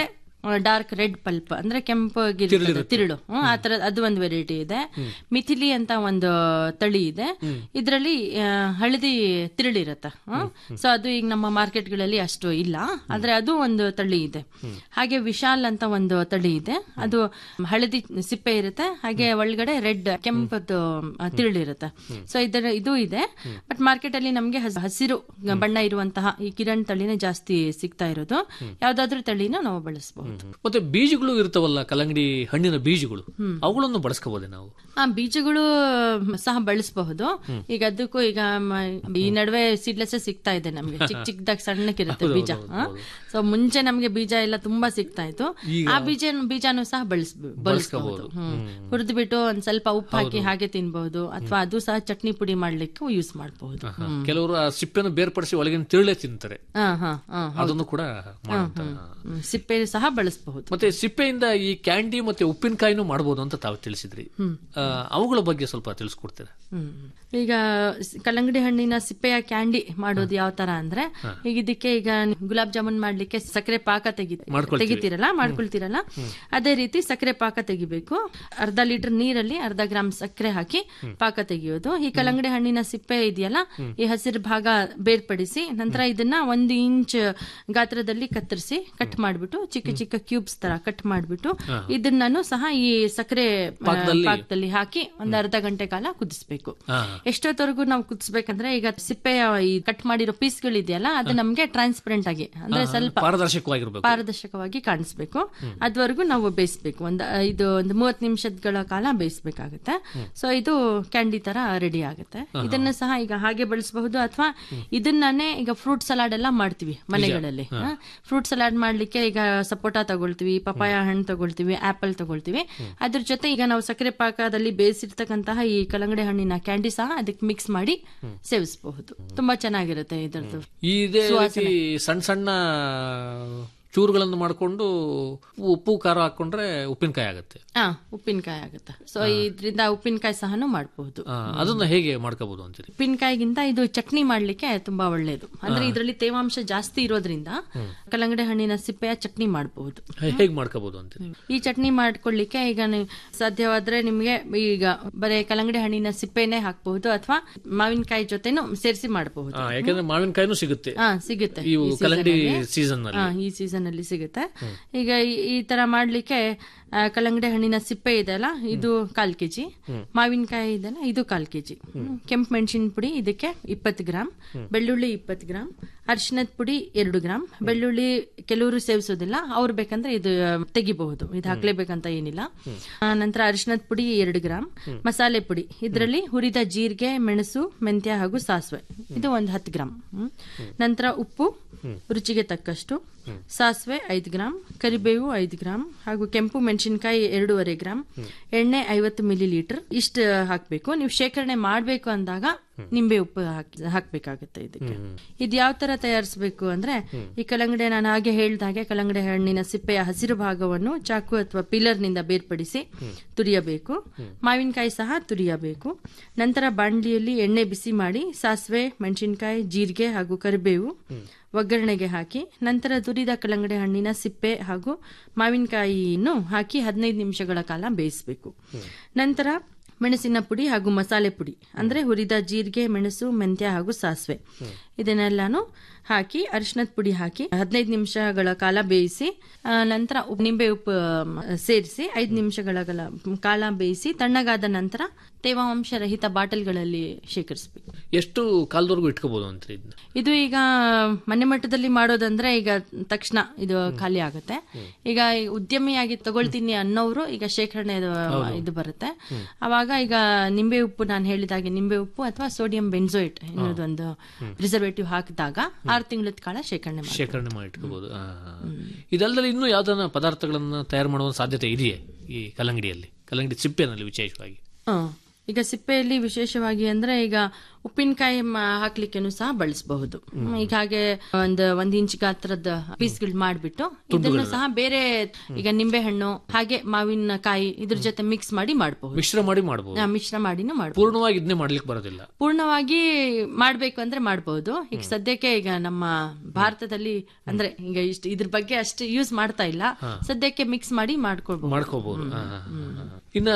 ಡಾರ್ಕ್ ರೆಡ್ ಪಲ್ಪ್ ಅಂದ್ರೆ ಕೆಂಪಗಿರ್ತದೆ ತಿರುಳು ಹ್ಮ್, ಆ ತರ ಅದು ಒಂದು ವೆರೈಟಿ ಇದೆ ಮಿಥಿಲಿ ಅಂತ ಒಂದು ತಳಿ ಇದೆ ಇದರಲ್ಲಿ ಹಳದಿ ತಿರುಳಿರತ್ತೆ ಸೊ ಅದು ಈಗ ನಮ್ಮ ಮಾರ್ಕೆಟ್ಗಳಲ್ಲಿ ಅಷ್ಟು ಇಲ್ಲ ಆದ್ರೆ ಅದು ಒಂದು ತಳಿ ಇದೆ ಹಾಗೆ ವಿಶಾಲ್ ಅಂತ ಒಂದು ತಳಿ ಇದೆ ಅದು ಹಳದಿ ಸಿಪ್ಪೆ ಇರುತ್ತೆ ಹಾಗೆ ಒಳಗಡೆ ರೆಡ್ ಕೆಂಪದ್ದು ಆ, ತಿರುಳಿರುತ್ತೆ ಸೊ ಇದರ ಇದು ಇದೆ ಬಟ್ ಮಾರ್ಕೆಟ್ ಅಲ್ಲಿ ನಮ್ಗೆ ಹಸ್- ಹಸಿರು ಬಣ್ಣ ಇರುವಂತಹ ಈ ಕಿರಣ್ ತಳಿನೇ ಜಾಸ್ತಿ ಸಿಗ್ತಾ ಇರೋದು ಯಾವ್ದಾದ್ರು ತಳಿನ ನಾವು ಬಳಸಬಹುದು ಮತ್ತೆ ಬೀಜಗಳು ಇರ್ತಾವಲ್ಲ ಕಲ್ಲಂಗಡಿ ಹಣ್ಣಿನ ಬೀಜಗಳು ಅವುಗಳನ್ನು ಬಳಸ್ಕೋಬೋದೆ ನಾವು ಆ ಬೀಜಗಳು ಸಹ ಬಳಸಬಹುದು ಈಗ ಅದಕ್ಕೂ ಈಗ ಮ- ಈ ನಡುವೆ ಸೀಡ್ಲೆಸ್ ಸಿಗ್ತಾ ಇದೆ ನಮ್ಗೆ ಚಿಕ್ಕ ಚಿಕ್ಕದಾಗಿ ಸಣ್ಣಕ್ಕಿರುತ್ತೆ ಬೀಜ ಸೊ ಮುಂಚೆ ನಮ್ಗೆ ಬೀಜ ಎಲ್ಲ ತುಂಬಾ ಸಿಗ್ತಾ ಇತ್ತು ಆ ಬೀಜ ಬೀಜನೂ ಸಹ ಬಳಸ್ ಬಳಸಬಹುದು ಹುರಿದು ಬಿಟ್ಟು ಒಂದ್ ಸ್ವಲ್ಪ ಉಪ್ಪು ಹಾಕಿ ಹಾಗೆ ತಿನ್ಬಹುದು ಅಥವಾ ಅದು ಸಹ ಚಟ್ನಿ ಪುಡಿ ಮಾಡ್ಲಿಕ್ಕೂ ಯೂಸ್ ಮಾಡಬಹುದು ಕೆಲವರು ಆ ಸಿಪ್ಪೆಯನ್ನು ಬೇರ್ಪಡಿಸಿ ಒಳಗಿನ ತಿರುಳೆ ತಿಂತಾರೆ ಹಾ ಹಾ ಹಾ ಅದನ್ನು ಕೂಡ ಮಾಡುವಂತ ಹ್ಮ್. ಸಿಪ್ಪೆ ಸಹ ಬಳಸಬಹುದು ಮತ್ತೆ ಸಿಪ್ಪೆಯಿಂದ ಈ ಕ್ಯಾಂಡಿ ಮತ್ತೆ ಉಪ್ಪಿನಕಾಯಿನೂ ಮಾಡಬಹುದು ಅಂತ ತಾವು ತಿಳಿಸಿದ್ರಿ ಆ, ಅವುಗಳ ಬಗ್ಗೆ ಸ್ವಲ್ಪ ತಿಳಿಸ್ಕೊಡ್ತೀರಾ ಹ್ಮ್. ಈಗ ಸ್- ಕಲ್ಲಂಗಡಿ ಹಣ್ಣಿನ ಸಿಪ್ಪೆಯ ಕ್ಯಾಂಡಿ ಮಾಡೋದು ಯಾವ ತರ ಅಂದ್ರೆ ಈಗ ಇದಕ್ಕೆ ಈಗ ಗುಲಾಬ್ ಜಾಮೂನ್ ಮಾಡ್ಲಿಕ್ಕೆ ಸಕ್ಕರೆ ಪಾಕ ತೆಗಿ ಮಾಡ್ಕೊಳ್ತೀವಿ. ತೆಗಿತೀರಲ್ಲ ಮಾಡ್ಕೊಳ್ತೀರಲ್ಲ ಅದೇ ರೀತಿ ಸಕ್ಕರೆ ಪಾಕ ತೆಗಿಬೇಕು ಅರ್ಧ ಲೀಟರ್ ನೀರಲ್ಲಿ ಅರ್ಧ ಗ್ರಾಮ್ ಸಕ್ಕರೆ ಹಾಕಿ ಪಾಕ ತೆಗಿಯೋದು ಈ ಕಲ್ಲಂಗಡಿ ಹಣ್ಣಿನ ಸಿಪ್ಪೆ ಇದೆಯಲ್ಲ ಈ ಹಸಿರು ಭಾಗ ಬೇರ್ಪಡಿಸಿ ನಂತರ ಇದನ್ನ ಒಂದು ಇಂಚ್ ಗಾತ್ರದಲ್ಲಿ ಕತ್ತರಿಸಿ ಕಟ್ ಮಾಡ್ಬಿಟ್ಟು ಚಿಕ್ಕ ಚಿಕ್ಕ ಕ್ಯೂಬ್ಸ್ ತರ ಕಟ್ ಮಾಡ್ಬಿಟ್ಟು ಇದನ್ನೂ ಸಹ ಈ ಸಕ್ಕರೆ ಆ, ಪಾಕದಲ್ಲಿ ಹಾಕಿ ಒಂದ್ ಅರ್ಧ ಗಂಟೆ ಕಾಲ ಕುದಿಸ್ಬೇಕು ಹಾ. ಎಷ್ಟೊತ್ತವರೆಗೂ ನಾವು ಕುದಿಸ್ಬೇಕಂದ್ರೆ ಈಗ ಸಿಪ್ಪೆಯ ಈ ಕಟ್ ಮಾಡಿರೋ ಪೀಸ್ಗಳಿದೆಯಲ್ಲ ಅದು ನಮ್ಗೆ ಟ್ರಾನ್ಸ್ಪರೆಂಟ್ ಆಗಿ ಅಂದ್ರೆ ಸ್ವಲ್ಪ ಪಾರದರ್ಶಕವಾಗಿರ್ಬೇಕು ಪಾರದರ್ಶಕವಾಗಿ ಕಾಣಿಸ್ಬೇಕು ಅದುವರೆಗೂ ನಾವು ಬೇಯಿಸ್ಬೇಕು ಒಂದು ಇದು ಒಂದು ಮೂವತ್ತು ನಿಮಿಷಗಳ ಕಾಲ ಬೇಯಿಸ್ಬೇಕಾಗುತ್ತೆ ಸೊ ಇದು ಕ್ಯಾಂಡಿ ತರ ರೆಡಿ ಆಗುತ್ತೆ ಇದನ್ನ ಸಹ ಈಗ ಹಾಗೆ ಬಳಸಬಹುದು ಅಥವಾ ಇದನ್ನೇ ಈಗ ಫ್ರೂಟ್ ಸಲಾಡ್ ಎಲ್ಲ ಮಾಡ್ತೀವಿ ಮನೆಗಳಲ್ಲಿ ಫ್ರೂಟ್ ಸಲಾಡ್ ಮಾಡ್ಲಿಕ್ಕೆ ಈಗ ಸಪೋಟ ತಗೊಳ್ತೀವಿ ಪಪಾಯ ಹಣ್ಣು ತಗೊಳ್ತೀವಿ ಆಪಲ್ ತಗೊಳ್ತೀವಿ ಅದ್ರ ಜೊತೆ ಈಗ ನಾವು ಸಕ್ಕರೆ ಪಾಕದಲ್ಲಿ ಬೇಯಿಸಿರ್ತಕ್ಕಂತಹ ಈ ಕಲ್ಲಂಗಡಿ ಹಣ್ಣಿನ ಕ್ಯಾಂಡಿ ಸಹ ಅದಕ್ಕೆ ಮಿಕ್ಸ್ ಮಾಡಿ ಸೇವಿಸಬಹುದು ತುಂಬಾ ಚೆನ್ನಾಗಿರುತ್ತೆ ಇದರದ್ದು ಇದೇ ರೀತಿ ಸಣ್ಣ ಸಣ್ಣ ಚೂರುಗಳನ್ನು ಮಾಡಿಕೊಂಡು ಉಪ್ಪು ಖಾರ ಹಾಕೊಂಡ್ರೆ ಉಪ್ಪಿನಕಾಯಿ ಆಗುತ್ತೆ ಹಾ ಉಪ್ಪಿನಕಾಯಿ ಆಗುತ್ತೆ ಸೊ ಇದರಿಂದ ಉಪ್ಪಿನಕಾಯಿ ಸಹನು ಮಾಡಬಹುದು ಆ, ಅದನ್ನ ಹೇಗೆ ಮಾಡ್ಕೋಬಹುದು ಅಂತೀರಿ ಉಪ್ಪಿನಕಾಯಿಗಿಂತ ಇದು ಚಟ್ನಿ ಮಾಡ್ಲಿಕ್ಕೆ ತುಂಬಾ ಒಳ್ಳೇದು ಅಂದ್ರೆ ಇದರಲ್ಲಿ ತೇವಾಂಶ ಜಾಸ್ತಿ ಇರೋದ್ರಿಂದ ಕಲ್ಲಂಗಡಿ ಹಣ್ಣಿನ ಸಿಪ್ಪೆಯ ಚಟ್ನಿ ಮಾಡಬಹುದು ಹೇಗೆ ಮಾಡ್ಕೋಬಹುದು ಅಂತೀರಿ ಈ ಚಟ್ನಿ ಮಾಡ್ಕೊಳ್ಳಿಕ್ಕೆ ಈಗ ನೀವು ಸಾಧ್ಯವಾದ್ರೆ ನಿಮ್ಗೆ ಈಗ ಬರೀ ಕಲ್ಲಂಗಡಿ ಹಣ್ಣಿನ ಸಿಪ್ಪೆನೆ ಹಾಕಬಹುದು ಅಥವಾ ಮಾವಿನಕಾಯಿ ಜೊತೆನೂ ಸೇರಿಸಿ ಮಾಡಬಹುದು ಆ, ಯಾಕಂದ್ರೆ ಮಾವಿನಕಾಯಿನೂ ಸಿಗುತ್ತೆ ಹಾ ಸಿಗುತ್ತೆ ಇವು ಈ ಕಲ್ಲಂಗಡಿ season ಅಲ್ಲಿ. ಸೀಸನ್ ನಲ್ಲಿ ಹಾ, ಈ ಸೀಸನ್ ಅಲ್ಲಿ ಸಿಗುತ್ತೆ ಈಗ ಈ- ಈ ತರ ಮಾಡ್ಲಿಕ್ಕೆ ಆ, ಕಲ್ಲಂಗಡಿ ಹಣ್ಣಿನ ಸಿಪ್ಪೆ ಇದೆಲ್ಲ ಇದು ಕಾಲ್ ಕೆಜಿ ಮಾವಿನಕಾಯಿ ಇದೆಲ್ಲ ಇದು ಕಾಲ್ ಕೆಜಿ ಕೆಂಪು ಮೆಣಸಿನ ಪುಡಿ ಇದಕ್ಕೆ ಇಪ್ಪತ್ತು ಗ್ರಾಮ್ ಬೆಳ್ಳುಳ್ಳಿ ಇಪ್ಪತ್ತು ಗ್ರಾಮ್ ಅರಿಶಿನದ ಪುಡಿ ಎರಡು ಗ್ರಾಮ್ ಬೆಳ್ಳುಳ್ಳಿ ಕೆಲವರು ಸೇವಿಸೋದಿಲ್ಲ ಅವ್ರು ಬೇಕಂದ್ರೆ ಇದು ಆ, ತೆಗಿಬಹುದು ಇದು ಹಾಕ್ಲೇಬೇಕಂತ ಏನಿಲ್ಲ ಆ, ನಂತರ ಅರಿಶಿನದ ಪುಡಿ ಎರಡು ಗ್ರಾಮ್ ಮಸಾಲೆ ಪುಡಿ ಇದರಲ್ಲಿ ಹುರಿದ ಜೀರಿಗೆ ಮೆಣಸು ಮೆಂತ್ಯ ಹಾಗೂ ಸಾಸಿವೆ ಇದು ಒಂದು ಹತ್ತು ಗ್ರಾಮ್ ಹ್ಮ್. ನಂತರ ಉಪ್ಪು ರುಚಿಗೆ ತಕ್ಕಷ್ಟು ಸಾಸಿವೆ ಐದು ಗ್ರಾಮ್ ಕರಿಬೇವು ಐದು ಗ್ರಾಮ್ ಹಾಗೂ ಕೆಂಪು ಮೆಣಸಿನಕಾಯಿ ಎರಡೂವರೆ ಗ್ರಾಮ್ ಎಣ್ಣೆ ಐವತ್ತು ಮಿಲಿ ಲೀಟರ್ ಇಷ್ಟು ಹಾಕಬೇಕು ನೀವು ಶೇಖರಣೆ ಮಾಡಬೇಕು ಅಂದಾಗ ನಿಂಬೆ ಉಪ್ಪು ಹಾಕಿ ಹಾಕ್ಬೇಕಾಗುತ್ತೆ ಇದಕ್ಕೆ ಇದು ಯಾವ ತರ ತಯಾರಿಸಬೇಕು ಅಂದ್ರೆ ಈ ಕಲ್ಲಂಗಡಿ ನಾನು ಹಾಗೆ ಹೇಳ್ದಾಗೆ ಕಲ್ಲಂಗಡಿ ಹಣ್ಣಿನ ಸಿಪ್ಪೆಯ ಹಸಿರು ಭಾಗವನ್ನು ಚಾಕು ಅಥವಾ ಪಿಲ್ಲರ್ ನಿಂದ ಬೇರ್ಪಡಿಸಿ ತುರಿಯಬೇಕು ಮಾವಿನಕಾಯಿ ಸಹ ತುರಿಯಬೇಕು ನಂತರ ಬಾಣಲಿಯಲ್ಲಿ ಎಣ್ಣೆ ಬಿಸಿ ಮಾಡಿ ಸಾಸಿವೆ ಮೆಣಸಿನಕಾಯಿ ಜೀರಿಗೆ ಹಾಗೂ ಕರಿಬೇವು ಒಗ್ಗರಣೆಗೆ ಹಾಕಿ ನಂತರ ತುರಿದ ಕಲ್ಲಂಗಡಿ ಹಣ್ಣಿನ ಸಿಪ್ಪೆ ಹಾಗೂ ಮಾವಿನಕಾಯಿಯನ್ನು ಹಾಕಿ ಹದಿನೈದು ನಿಮಿಷಗಳ ಕಾಲ ಬೇಯಿಸಬೇಕು ನಂತರ ಮೆಣಸಿನ ಪುಡಿ ಹಾಗೂ ಮಸಾಲೆ ಪುಡಿ ಅಂದ್ರೆ ಹುರಿದ ಜೀರಿಗೆ ಮೆಣಸು ಮೆಂತ್ಯ ಹಾಗೂ ಸಾಸಿವೆ ಇದನ್ನೆಲ್ಲಾನು ಹಾಕಿ ಅರಿಶಿನದ ಪುಡಿ ಹಾಕಿ ಹದಿನೈದು ನಿಮಿಷಗಳ ಕಾಲ ಬೇಯಿಸಿ ಆ, ನಂತರ ಉಪ್- ನಿಂಬೆ ಉಪ್ಪು ಸೇರಿಸಿ ಐದು ನಿಮಿಷಗಳ ಕಾಲ- ಕಾಲ ಬೇಯಿಸಿ ತಣ್ಣಗಾದ ನಂತರ ತೇವಾಂಶ ರಹಿತ ಬಾಟಲ್ಗಳಲ್ಲಿ ಶೇಖರಿಸಬೇಕು ಎಷ್ಟು ಕಾಲದವರೆಗೂ ಇಟ್ಕೋಬಹುದು ಅಂತೀರಿ ಇದನ್ನ ಇದು ಈಗ ಮನೆ ಮಟ್ಟದಲ್ಲಿ ಮಾಡೋದಂದ್ರೆ ಈಗ ತಕ್ಷಣ ಇದು ಖಾಲಿ ಆಗುತ್ತೆ ಈಗ ಈ ಉದ್ಯಮಿಯಾಗಿ ತಗೊಳ್ತೀನಿ ಅನ್ನೋರು ಈಗ ಶೇಖರಣೆ ಇದು- ಇದು ಬರುತ್ತೆ ಅವಾಗ ಈಗ ನಿಂಬೆ ಉಪ್ಪು ನಾನು ಹೇಳಿದಾಗೆ ನಿಂಬೆ ಉಪ್ಪು ಅಥವಾ ಸೋಡಿಯಂ ಬೆನ್ಸೋಯಿಟ್ ಅನ್ನೋದೊಂದು ಪ್ರಿಸರ್ವೇಟಿವ್ ಹಾಕಿದಾಗ ಆರು ತಿಂಗಳ ಕಾಲ ಶೇಖರಣೆ ಮಾಡಿ ಶೇಖರಣೆ ಮಾಡಿ ಇಟ್ಕೋಬಹುದು ಇದಲ್ಲದೆ ಇನ್ನೂ ಯಾವ್ದಾನ ಪದಾರ್ಥಗಳನ್ನ ತಯಾರು ಮಾಡುವ ಸಾಧ್ಯತೆ ಇದೆಯೇ ಈ ಕಲ್ಲಂಗಡಿಯಲ್ಲಿ ಕಲ್ಲಂಗಡಿ ಸಿಪ್ಪೆನಲ್ಲಿ ವಿಶೇಷವಾಗಿ ಹ್ಮ್. ಈಗ ಸಿಪ್ಪೆಯಲ್ಲಿ ವಿಶೇಷವಾಗಿ ಅಂದ್ರೆ ಈಗ ಉಪ್ಪಿನಕಾಯಿ ಹಾಕ್ಲಿಕ್ಕೆನು ಸಹ ಬಳಸಬಹುದು ಈಗ ಹಾಗೆ ಒಂದು ಒಂದ್ ಇಂಚ್ ಗಾತ್ರದ ಪೀಸ್ಗಳು ಮಾಡ್ಬಿಟ್ಟು ಇದನ್ನು ಸಹ ಬೇರೆ ಈಗ ನಿಂಬೆ ಹಣ್ಣು ಹಾಗೆ ಮಾವಿನಕಾಯಿ ಇದ್ರ ಜೊತೆ ಮಿಕ್ಸ್ ಮಾಡಿ ಮಾಡಬಹುದು ಮಿಶ್ರ ಮಾಡಿ ಮಾಡಬಹುದು ಮಿಶ್ರ ಮಾಡಿನೂ ಮಾಡಬಹುದು ಪೂರ್ಣವಾಗಿ ಇದನ್ನೇ ಮಾಡ್ಲಿಕ್ಕೆ ಬರೋದಿಲ್ಲ ಪೂರ್ಣವಾಗಿ ಮಾಡ್ಬೇಕು ಅಂದ್ರೆ ಮಾಡಬಹುದು ಈಗ ಸದ್ಯಕ್ಕೆ ಈಗ ನಮ್ಮ ಭಾರತದಲ್ಲಿ ಅಂದ್ರೆ ಈಗ ಇಷ್ಟು ಇದ್ರ ಬಗ್ಗೆ ಅಷ್ಟು ಯೂಸ್ ಮಾಡ್ತಾ ಇಲ್ಲ ಸದ್ಯಕ್ಕೆ ಮಿಕ್ಸ್ ಮಾಡಿ ಮಾಡ್ಕೊಳ್ಬಹುದು ಮಾಡ್ಕೋಬಹುದು ಇನ್ನ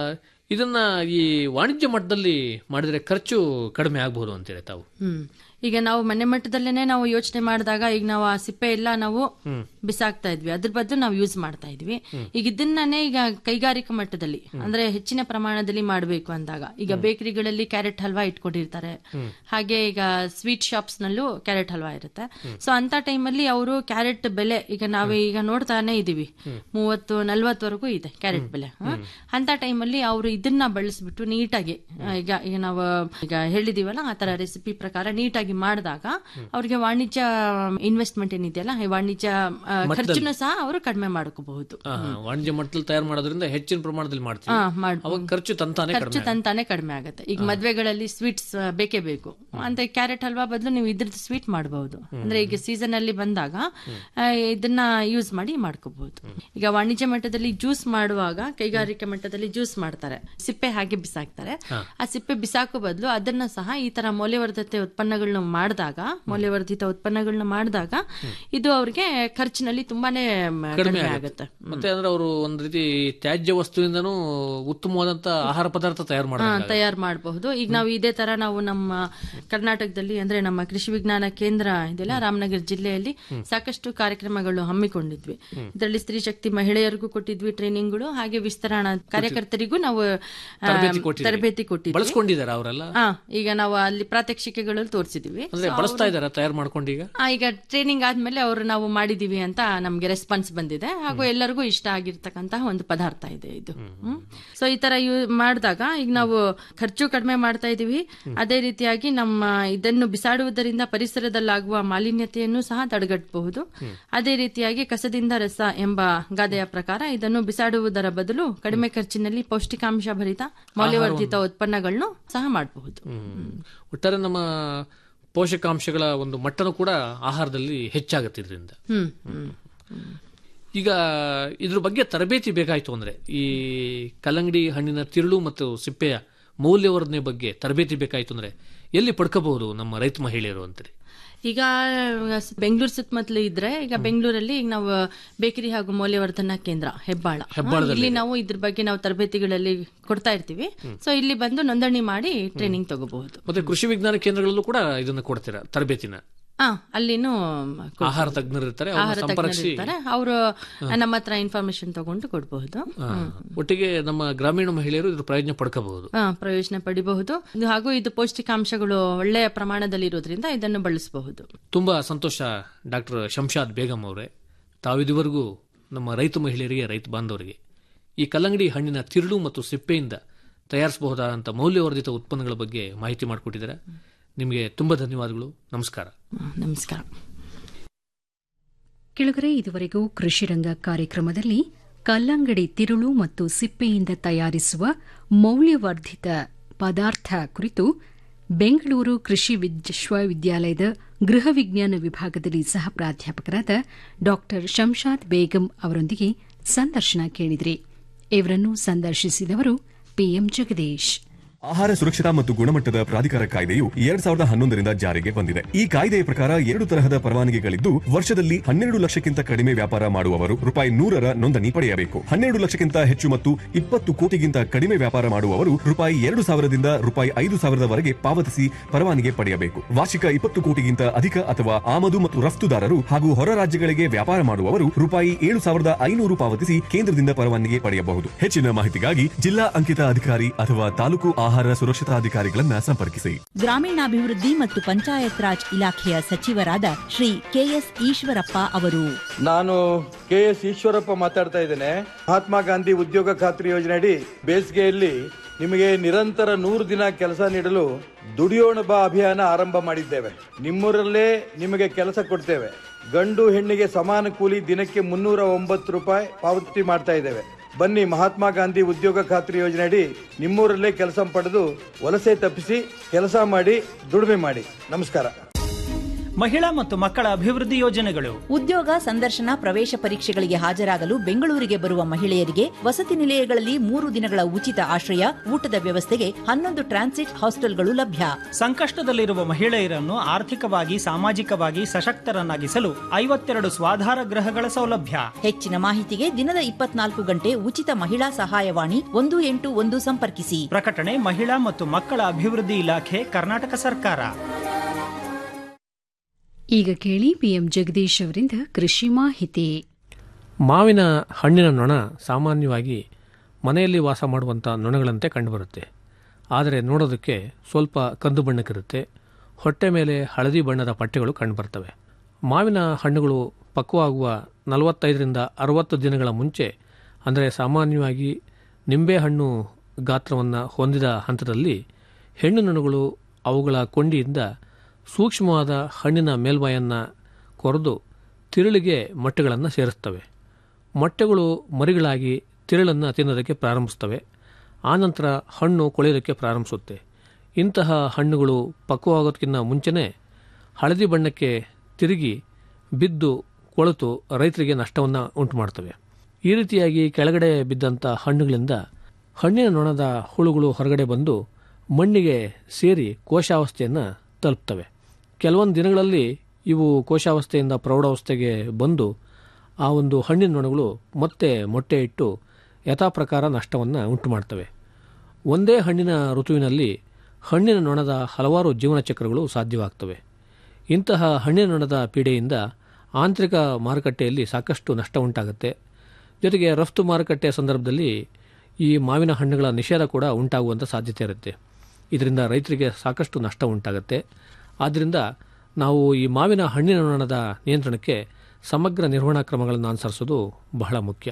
ಇದನ್ನ ಈ ವಾಣಿಜ್ಯ ಮಟ್ಟದಲ್ಲಿ ಮಾಡಿದ್ರೆ ಖರ್ಚು ಕಡಿಮೆ ಆಗಬಹುದು ಅಂತೇಳಿ ತಾವು ಹ್ಮ್ ಈಗ ನಾವು ಮನೆ ಮಟ್ಟದಲ್ಲೇನೆ ನಾವು ಯೋಚನೆ ಮಾಡಿದಾಗ ಈಗ ನಾವು ಆ ಸಿಪ್ಪೆ ಎಲ್ಲ ನಾವು ಬಿಸಾಕ್ತಾ ಇದ್ವಿ ಅದ್ರ ಬದಲು ನಾವು ಯೂಸ್ ಮಾಡ್ತಾ ಇದ್ವಿ ಈಗ ಇದನ್ನೇ ಈಗ ಕೈಗಾರಿಕಾ ಮಟ್ಟದಲ್ಲಿ ಅಂದ್ರೆ ಹೆಚ್ಚಿನ ಪ್ರಮಾಣದಲ್ಲಿ ಮಾಡಬೇಕು ಅಂದಾಗ ಈಗ ಬೇಕರಿಗಳಲ್ಲಿ ಕ್ಯಾರೆಟ್ ಹಲ್ವಾ ಇಟ್ಕೊಂಡಿರ್ತಾರೆ ಹಾಗೆ ಈಗ ಸ್ವೀಟ್ ಶಾಪ್ಸ್ ನಲ್ಲೂ ಕ್ಯಾರೆಟ್ ಹಲ್ವಾ ಇರುತ್ತೆ ಸೊ ಅಂತ ಟೈಮಲ್ಲಿ ಅವರು ಕ್ಯಾರೆಟ್ ಬೆಲೆ ಈಗ ನಾವು ಈಗ ನೋಡ್ತಾನೆ ಇದೀವಿ ಮೂವತ್ತು ನಲ್ವತ್ತವರೆಗೂ ಇದೆ ಕ್ಯಾರೆಟ್ ಬೆಲೆ ಹ? ಅಂತ ಟೈಮಲ್ಲಿ ಅವರು ಇದನ್ನ ಬಳಸ್ಬಿಟ್ಟು ನೀಟಾಗಿ ಆ, ಈಗ ಈಗ ನಾವು ಈಗ ಹೇಳಿದೀವಲ್ಲ ಆ ತರ ರೆಸಿಪಿ ಪ್ರಕಾರ ನೀಟಾಗಿ ಮಾಡಿದಾಗ ಅವ್ರಿಗೆ ವಾಣಿಜ್ಯ ಇನ್ವೆಸ್ಟ್ಮೆಂಟ್ ಏನಿದೆಯಲ್ಲ ಈ ವಾಣಿಜ್ಯ ಆ, ಖರ್ಚನ್ನು ಸಹ ಅವರು ಕಡಿಮೆ ಮಾಡ್ಕೋಬಹುದು ಆ, ವಾಣಿಜ್ಯ ಮಟ್ಟದಲ್ಲಿ ತಯಾರು ಮಾಡೋದ್ರಿಂದ ಹೆಚ್ಚಿನ ಪ್ರಮಾಣದಲ್ಲಿ ಮಾಡ್ತೀವಿ ಅವಾಗ ಖರ್ಚು ತಂತಾನೆ ಖರ್ಚು ತಂತಾನೆ ಕಡಿಮೆ ಆಗುತ್ತೆ ಈಗ ಮದ್ವೆಗಳಲ್ಲಿ ಸ್ವೀಟ್ಸ್ ಬೇಕೇ ಬೇಕು ಅಂತ ಕ್ಯಾರೆಟ್ ಹಲ್ವಾ ಬದಲು ನೀವು ಇದ್ರದ್ದು ಸ್ವೀಟ್ ಮಾಡಬಹುದು ಅಂದ್ರೆ ಈಗ ಸೀಸನ್ ಅಲ್ಲಿ ಬಂದಾಗ ಆ, ಇದನ್ನ ಯೂಸ್ ಮಾಡಿ ಮಾಡ್ಕೋಬಹುದು ಈಗ ವಾಣಿಜ್ಯ ಮಟ್ಟದಲ್ಲಿ ಜ್ಯೂಸ್ ಮಾಡುವಾಗ ಕೈಗಾರಿಕೆ ಮಟ್ಟದಲ್ಲಿ ಜ್ಯೂಸ್ ಮಾಡ್ತಾರೆ ಸಿಪ್ಪೆ ಹಾಗೆ ಬಿಸಾಕ್ತಾರೆ ಆ ಸಿಪ್ಪೆ ಬಿಸಾಕೋ ಬದಲು ಅದನ್ನ ಸಹ ಈ ತರ ಮೌಲ್ಯವರ್ಧತೆ ಉತ್ಪನ್ನಗಳನ್ನ ಮಾಡಿದಾಗ ಮೌಲ್ಯವರ್ಧಿತ ಉತ್ಪನ್ನಗಳನ್ನ ಮಾಡಿದಾಗ ಇದು ಅವ್ರಿಗೆ ಖರ್ಚಿನಲ್ಲಿ ತುಂಬಾನೇ ಮ, ಕಡಿಮೆ ಆಗುತ್ತೆ ಮತ್ತೆ ಅಂದ್ರೆ ಅವರು ಒಂದ್ ರೀತಿ ತ್ಯಾಜ್ಯ ವಸ್ತುವಿಂದನೂ ಉತ್ತಮವಾದಂತ ಆಹಾರ ಪದಾರ್ಥ ತಯಾರು ಮಾಡ್ತಾರೆ ತಯಾರು ಮಾಡಬಹುದು ಈಗ ನಾವು ಇದೇ ತರ ನಾವು ನಮ್ಮ ಕರ್ನಾಟಕದಲ್ಲಿ ಅಂದ್ರೆ ನಮ್ಮ ಕೃಷಿ ವಿಜ್ಞಾನ ಕೇಂದ್ರ ಇದೆಲ್ಲ ರಾಮನಗರ ಜಿಲ್ಲೆಯಲ್ಲಿ ಸಾಕಷ್ಟು ಕಾರ್ಯಕ್ರಮಗಳು ಹಮ್ಮಿಕೊಂಡಿದ್ವಿ ಇದರಲ್ಲಿ ಸ್ತ್ರೀ ಶಕ್ತಿ ಮಹಿಳೆಯರಿಗೂ ಕೊಟ್ಟಿದ್ವಿ ಟ್ರೈನಿಂಗ್ಗಳು ಹಾಗೆ ವಿಸ್ತರಣಾ ಕಾರ್ಯಕರ್ತರಿಗೂ ನಾವು ಆ, ತರಬೇತಿ ಕೊಟ್ಟಿದ್ವಿ ಬಳಸ್ಕೊಂಡಿದಾರ ಅವರೆಲ್ಲ ಹಾ ಈಗ ನಾವು ಅಲ್ಲಿ ಪ್ರಾತ್ಯಕ್ಷಿಕೆಗಳಲ್ಲಿ ತೋರಿಸಿದ್ವಿ ಅಂದ್ರೆ ಬಳಸ್ತಾ ಇದಾರ ತಯಾರು ಮಾಡ್ಕೊಂಡೀಗ ಆ, ಈಗ ಟ್ರೈನಿಂಗ್ ಆದ್ಮೇಲೆ ಅವರು ನಾವು ಮಾಡಿದೀವಿ ಅಂತ ನಮ್ಗೆ ರೆಸ್ಪಾನ್ಸ್ ಬಂದಿದೆ ಹಾಗೂ ಎಲ್ಲರಿಗೂ ಇಷ್ಟ ಆಗಿರ್ತಕ್ಕಂತಹ ಒಂದು ಪದಾರ್ಥ ಇದೆ ಇದು ಸೊ ಈ ತರ ಯೂ ಮಾಡಿದಾಗ ಈಗ ನಾವು ಖರ್ಚು ಕಡಿಮೆ ಮಾಡ್ತಾ ಇದೀವಿ ಅದೇ ರೀತಿಯಾಗಿ ನಮ್ಮ ಇದನ್ನು ಬಿಸಾಡುವುದರಿಂದ ಪರಿಸರದಲ್ಲಾಗುವ ಮಾಲಿನ್ಯತೆಯನ್ನು ಸಹ ತಡೆಗಟ್ಟಬಹುದು ಅದೇ ರೀತಿಯಾಗಿ ಕಸದಿಂದ ರಸ ಎಂಬ ಗಾದೆಯ ಪ್ರಕಾರ ಇದನ್ನು ಬಿಸಾಡುವುದರ ಬದಲು ಕಡಿಮೆ ಖರ್ಚಿನಲ್ಲಿ ಪೌಷ್ಟಿಕಾಂಶ ಭರಿತ ಮೌಲ್ಯವರ್ಧಿತ ಉತ್ಪನ್ನಗಳನ್ನು ಸಹ ಮಾಡಬಹುದು ಒಟ್ಟಾರೆ ನಮ್ಮ ಪೋಷಕಾಂಶಗಳ ಒಂದು ಮಟ್ಟನೂ ಕೂಡ ಆಹಾರದಲ್ಲಿ ಹೆಚ್ಚಾಗುತ್ತೆ ಇದರಿಂದ ಹ್ಮ್ ಹ್ಮ್ ಈಗ ಇದ್ರ ಬಗ್ಗೆ ತರಬೇತಿ ಬೇಕಾಯ್ತು ಅಂದ್ರೆ ಈ ಕಲ್ಲಂಗಡಿ ಹಣ್ಣಿನ ತಿರುಳು ಮತ್ತು ಸಿಪ್ಪೆಯ ಮೌಲ್ಯವರ್ಧನೆ ಬಗ್ಗೆ ತರಬೇತಿ ಬೇಕಾಯ್ತು ಅಂದ್ರೆ ಎಲ್ಲಿ ಪಡ್ಕೋಬಹುದು ನಮ್ಮ ರೈತ ಮಹಿಳೆಯರು ಅಂತೀರಿ ಈಗ ಬೆಂಗಳೂರು ಸುತ್ತಮುತ್ತಲು ಇದ್ರೆ ಈಗ ಬೆಂಗಳೂರಲ್ಲಿ ಈಗ ನಾವು ಬೇಕರಿ ಹಾಗೂ ಮೌಲ್ಯವರ್ಧನಾ ಕೇಂದ್ರ ಹೆಬ್ಬಾಳ ಇಲ್ಲಿ ನಾವು ಇದ್ರ ಬಗ್ಗೆ ನಾವು ತರಬೇತಿಗಳಲ್ಲಿ ಕೊಡ್ತಾ ಇರ್ತೀವಿ ಸೊ ಇಲ್ಲಿ ಬಂದು ನೋಂದಣಿ ಮಾಡಿ ಟ್ರೈನಿಂಗ್ ತಗೋಬಹುದು ಮತ್ತೆ ಕೃಷಿ ವಿಜ್ಞಾನ ಕೇಂದ್ರಗಳಲ್ಲೂ ಕೂಡ ಇದನ್ನ ಕೊಡ್ತೀರಾ ತರಬೇತಿನ ಹಾ ಅಲ್ಲಿನೂ ಕೊಡ್- ಆಹಾರ ತಜ್ಞರು ಇರ್ತಾರೆ ಆಹಾರ ಅವ್ರನ್ನ ತಜ್ಞರು ಸಂಪರ್ಕಿಸಿ ಇರ್ತಾರೆ ಅವರು ನಮ್ಮ ಹತ್ರ ಇನ್ಫಾರ್ಮೇಶನ್ ತಗೊಂಡು ಕೊಡಬಹುದು ಆ, ಒಟ್ಟಿಗೆ ನಮ್ಮ ಗ್ರಾಮೀಣ ಮಹಿಳೆಯರು ಇದ್ರ ಪ್ರಯೋಜನ ಪಡ್ಕೋಬಹುದು ಪ್ರಯೋಜನ ಪಡಿಬಹುದು ಇದು ಹಾಗೂ ಇದು ಪೌಷ್ಟಿಕಾಂಶಗಳು ಒಳ್ಳೆಯ ಪ್ರಮಾಣದಲ್ಲಿ ಇರೋದ್ರಿಂದ ಇದನ್ನು ಬಳಸಬಹುದು ತುಂಬಾ ಸಂತೋಷ ಡಾಕ್ಟರ್ ಶಂಶಾದ್ ಬೇಗಂ ಅವರೇ ತಾವಿದುವರೆಗೂ ನಮ್ಮ ರೈತ ಮಹಿಳೆಯರಿಗೆ ರೈತ ಬಾಂಧವರಿಗೆ ಈ ಕಲ್ಲಂಗಡಿ ಹಣ್ಣಿನ ತಿರುಳು ಮತ್ತು ಸಿಪ್ಪೆಯಿಂದ ತಯಾರಿಸಬಹುದಾದಂಥ ಮೌಲ್ಯವರ್ಧಿತ ಉತ್ಪನ್ನಗಳ ಬಗ್ಗೆ ಮಾಹಿತಿ ಮಾಡಿಕೊಟ್ಟಿದ್ದಾರೆ ನಿಮಗೆ ತುಂಬಾ ಧನ್ಯವಾದಗಳು ನಮಸ್ಕಾರ ಹ್ಮ್, ನಮಸ್ಕಾರ ಕೆಳಗರೆ ಇದುವರೆಗೂ ಕೃಷಿರಂಗ ಕಾರ್ಯಕ್ರಮದಲ್ಲಿ ಕಲ್ಲಂಗಡಿ ತಿರುಳು ಮತ್ತು ಸಿಪ್ಪೆಯಿಂದ ತಯಾರಿಸುವ ಮೌಲ್ಯವರ್ಧಿತ ಪದಾರ್ಥ ಕುರಿತು ಬೆಂಗಳೂರು ಕೃಷಿ ವಿಶ್ವವಿದ್ಯಾಲಯದ ಗೃಹ ವಿಜ್ಞಾನ ವಿಭಾಗದಲ್ಲಿ ಸಹ ಪ್ರಾಧ್ಯಾಪಕರಾದ ಡಾ ಶಂಶಾದ್ ಬೇಗಂ ಅವರೊಂದಿಗೆ ಸಂದರ್ಶನ ಕೇಳಿದ್ರಿ ಇವರನ್ನು ಸಂದರ್ಶಿಸಿದವರು ಪಿಎಂ ಜಗದೀಶ್ ಆಹಾರ ಸುರಕ್ಷತಾ ಮತ್ತು ಗುಣಮಟ್ಟದ ಪ್ರಾಧಿಕಾರ ಕಾಯ್ದೆಯು ಎರಡ್ ಸಾವಿರದ ಹನ್ನೊಂದರಿಂದ ಜಾರಿಗೆ ಬಂದಿದೆ ಈ ಕಾಯ್ದೆಯ ಪ್ರಕಾರ ಎರಡು ತರಹದ ಪರವಾನಗಿಗಳಿದ್ದು ವರ್ಷದಲ್ಲಿ ಹನ್ನೆರಡು ಲಕ್ಷಕ್ಕಿಂತ ಕಡಿಮೆ ವ್ಯಾಪಾರ ಮಾಡುವವರು ರೂಪಾಯಿ ನೂರರ ನೋಂದಣಿ ಪಡೆಯಬೇಕು ಹನ್ನೆರಡು ಲಕ್ಷಕ್ಕಿಂತ ಹೆಚ್ಚು ಮತ್ತು ಇಪ್ಪತ್ತು ಕೋಟಿಗಿಂತ ಕಡಿಮೆ ವ್ಯಾಪಾರ ಮಾಡುವವರು ರೂಪಾಯಿ ಎರಡು ಸಾವಿರದಿಂದ ರೂಪಾಯಿ ಐದು ಸಾವಿರದವರೆಗೆ ಪಾವತಿಸಿ ಪರವಾನಗಿ ಪಡೆಯಬೇಕು ವಾರ್ಷಿಕ ಇಪ್ಪತ್ತು ಕೋಟಿಗಿಂತ ಅಧಿಕ ಅಥವಾ ಆಮದು ಮತ್ತು ರಫ್ತುದಾರರು ಹಾಗೂ ಹೊರ ರಾಜ್ಯಗಳಿಗೆ ವ್ಯಾಪಾರ ಮಾಡುವವರು ರೂಪಾಯಿ ಏಳು ಸಾವಿರದ ಐನೂರು ಪಾವತಿಸಿ ಕೇಂದ್ರದಿಂದ ಪರವಾನಗಿ ಪಡೆಯಬಹುದು ಹೆಚ್ಚಿನ ಮಾಹಿತಿಗಾಗಿ ಜಿಲ್ಲಾ ಅಂಕಿತ ಅಧಿಕಾರಿ ಅಥವಾ ತಾಲೂಕು ಆಹಾರ ಸುರಕ್ಷತಾಧಿಕಾರಿಗಳನ್ನ ಸಂಪರ್ಕಿಸಿ ಗ್ರಾಮೀಣಾಭಿವೃದ್ಧಿ ಮತ್ತು ಪಂಚಾಯತ್ ರಾಜ್ ಇಲಾಖೆಯ ಸಚಿವರಾದ ಶ್ರೀ ಕೆಎಸ್ ಈಶ್ವರಪ್ಪ ಅವರು ನಾನು ಕೆ ಎಸ್ ಈಶ್ವರಪ್ಪ ಮಾತಾಡ್ತಾ ಇದ್ದೇನೆ ಮಹಾತ್ಮ ಗಾಂಧಿ ಉದ್ಯೋಗ ಖಾತ್ರಿ ಯೋಜನೆ ಅಡಿ ಬೇಸಿಗೆಯಲ್ಲಿ ನಿಮಗೆ ನಿರಂತರ ನೂರು ದಿನ ಕೆಲಸ ನೀಡಲು ದುಡಿಯೋಣ ಬಾ ಅಭಿಯಾನ ಆರಂಭ ಮಾಡಿದ್ದೇವೆ ನಿಮ್ಮೂರಲ್ಲೇ ನಿಮಗೆ ಕೆಲಸ ಕೊಡ್ತೇವೆ ಗಂಡು ಹೆಣ್ಣಿಗೆ ಸಮಾನ ಕೂಲಿ ದಿನಕ್ಕೆ ಮುನ್ನೂರ ಒಂಬತ್ತು ರೂಪಾಯಿ ಪಾವತಿ ಮಾಡ್ತಾ ಇದ್ದೇವೆ ಬನ್ನಿ ಮಹಾತ್ಮ ಗಾಂಧಿ ಉದ್ಯೋಗ ಖಾತ್ರಿ ಯೋಜನೆಯಡಿ ನಿಮ್ಮೂರಲ್ಲೇ ಕೆಲಸ ಪಡೆದು ವಲಸೆ ತಪ್ಪಿಸಿ ಕೆಲಸ ಮಾಡಿ ದುಡಿಮೆ ಮಾಡಿ ನಮಸ್ಕಾರ ಮಹಿಳಾ ಮತ್ತು ಮಕ್ಕಳ ಅಭಿವೃದ್ಧಿ ಯೋಜನೆಗಳು ಉದ್ಯೋಗ ಸಂದರ್ಶನ ಪ್ರವೇಶ ಪರೀಕ್ಷೆಗಳಿಗೆ ಹಾಜರಾಗಲು ಬೆಂಗಳೂರಿಗೆ ಬರುವ ಮಹಿಳೆಯರಿಗೆ ವಸತಿ ನಿಲಯಗಳಲ್ಲಿ ಮೂರು ದಿನಗಳ ಉಚಿತ ಆಶ್ರಯ ಊಟದ ವ್ಯವಸ್ಥೆಗೆ ಹನ್ನೊಂದು ಟ್ರಾನ್ಸಿಟ್ ಹಾಸ್ಟೆಲ್ಗಳು ಲಭ್ಯ ಸಂಕಷ್ಟದಲ್ಲಿರುವ ಮಹಿಳೆಯರನ್ನು ಆರ್ಥಿಕವಾಗಿ ಸಾಮಾಜಿಕವಾಗಿ ಸಶಕ್ತರನ್ನಾಗಿಸಲು ಐವತ್ತೆರಡು ಸ್ವಾಧಾರ ಗೃಹಗಳ ಸೌಲಭ್ಯ ಹೆಚ್ಚಿನ ಮಾಹಿತಿಗೆ ದಿನದ ಇಪ್ಪತ್ನಾಲ್ಕು ಗಂಟೆ ಉಚಿತ ಮಹಿಳಾ ಸಹಾಯವಾಣಿ ಒಂದು ಎಂಟು ಒಂದು ಸಂಪರ್ಕಿಸಿ ಪ್ರಕಟಣೆ ಮಹಿಳಾ ಮತ್ತು ಮಕ್ಕಳ ಅಭಿವೃದ್ಧಿ ಇಲಾಖೆ ಕರ್ನಾಟಕ ಸರ್ಕಾರ ಈಗ ಕೇಳಿ ಪಿಎಂ ಜಗದೀಶ್ ಅವರಿಂದ ಕೃಷಿ ಮಾಹಿತಿ ಮಾವಿನ ಹಣ್ಣಿನ ನೊಣ ಸಾಮಾನ್ಯವಾಗಿ ಮನೆಯಲ್ಲಿ ವಾಸ ಮಾಡುವಂಥ ನೊಣಗಳಂತೆ ಕಂಡುಬರುತ್ತೆ ಆದರೆ ನೋಡೋದಕ್ಕೆ ಸ್ವಲ್ಪ ಕಂದು ಬಣ್ಣಕ್ಕಿರುತ್ತೆ ಹೊಟ್ಟೆ ಮೇಲೆ ಹಳದಿ ಬಣ್ಣದ ಪಟ್ಟೆಗಳು ಕಂಡುಬರ್ತವೆ ಮಾವಿನ ಹಣ್ಣುಗಳು ಪಕ್ವವಾಗುವ ನಲವತ್ತೈದರಿಂದ ಅರವತ್ತು ದಿನಗಳ ಮುಂಚೆ ಅಂದರೆ ಸಾಮಾನ್ಯವಾಗಿ ನಿಂಬೆಹಣ್ಣು ಗಾತ್ರವನ್ನು ಹೊಂದಿದ ಹಂತದಲ್ಲಿ ಹೆಣ್ಣು ನೊಣಗಳು ಅವುಗಳ ಕೊಂಡಿಯಿಂದ ಸೂಕ್ಷ್ಮವಾದ ಹಣ್ಣಿನ ಮೇಲ್ಮೈಯನ್ನು ಕೊರೆದು ತಿರುಳಿಗೆ ಮೊಟ್ಟೆಗಳನ್ನು ಸೇರಿಸ್ತವೆ ಮೊಟ್ಟೆಗಳು ಮರಿಗಳಾಗಿ ತಿರುಳನ್ನು ತಿನ್ನೋದಕ್ಕೆ ಪ್ರಾರಂಭಿಸ್ತವೆ ಆನಂತರ ಹಣ್ಣು ಕೊಳೆಯೋದಕ್ಕೆ ಪ್ರಾರಂಭಿಸುತ್ತೆ ಇಂತಹ ಹಣ್ಣುಗಳು ಪಕ್ವವಾಗೋದಕ್ಕಿಂತ ಮುಂಚೆನೇ ಹಳದಿ ಬಣ್ಣಕ್ಕೆ ತಿರುಗಿ ಬಿದ್ದು ಕೊಳೆತು ರೈತರಿಗೆ ನಷ್ಟವನ್ನು ಉಂಟು ಮಾಡ್ತವೆ ಈ ರೀತಿಯಾಗಿ ಕೆಳಗಡೆ ಬಿದ್ದಂಥ ಹಣ್ಣುಗಳಿಂದ ಹಣ್ಣಿನ ನೊಣದ ಹುಳುಗಳು ಹೊರಗಡೆ ಬಂದು ಮಣ್ಣಿಗೆ ಸೇರಿ ಕೋಶಾವಸ್ಥೆಯನ್ನು ತಲುಪ್ತವೆ ಕೆಲವೊಂದು ದಿನಗಳಲ್ಲಿ ಇವು ಕೋಶಾವಸ್ಥೆಯಿಂದ ಪ್ರೌಢಾವಸ್ಥೆಗೆ ಬಂದು ಆ ಒಂದು ಹಣ್ಣಿನ ನೊಣಗಳು ಮತ್ತೆ ಮೊಟ್ಟೆ ಇಟ್ಟು ಯಥಾಪ್ರಕಾರ ನಷ್ಟವನ್ನು ಉಂಟು ಮಾಡ್ತವೆ ಒಂದೇ ಹಣ್ಣಿನ ಋತುವಿನಲ್ಲಿ ಹಣ್ಣಿನ ನೊಣದ ಹಲವಾರು ಜೀವನ ಚಕ್ರಗಳು ಸಾಧ್ಯವಾಗ್ತವೆ ಇಂತಹ ಹಣ್ಣಿನ ನೊಣದ ಪೀಡೆಯಿಂದ ಆಂತರಿಕ ಮಾರುಕಟ್ಟೆಯಲ್ಲಿ ಸಾಕಷ್ಟು ನಷ್ಟ ಉಂಟಾಗುತ್ತೆ ಜೊತೆಗೆ ರಫ್ತು ಮಾರುಕಟ್ಟೆ ಸಂದರ್ಭದಲ್ಲಿ ಈ ಮಾವಿನ ಹಣ್ಣುಗಳ ನಿಷೇಧ ಕೂಡ ಉಂಟಾಗುವಂಥ ಸಾಧ್ಯತೆ ಇರುತ್ತೆ ಇದರಿಂದ ರೈತರಿಗೆ ಸಾಕಷ್ಟು ನಷ್ಟ ಉಂಟಾಗುತ್ತೆ ಆದ್ದರಿಂದ ನಾವು ಈ ಮಾವಿನ ಹಣ್ಣಿನ ನೊಣದ ನಿಯಂತ್ರಣಕ್ಕೆ ಸಮಗ್ರ ನಿರ್ವಹಣಾ ಕ್ರಮಗಳನ್ನು ಅನುಸರಿಸೋದು ಬಹಳ ಮುಖ್ಯ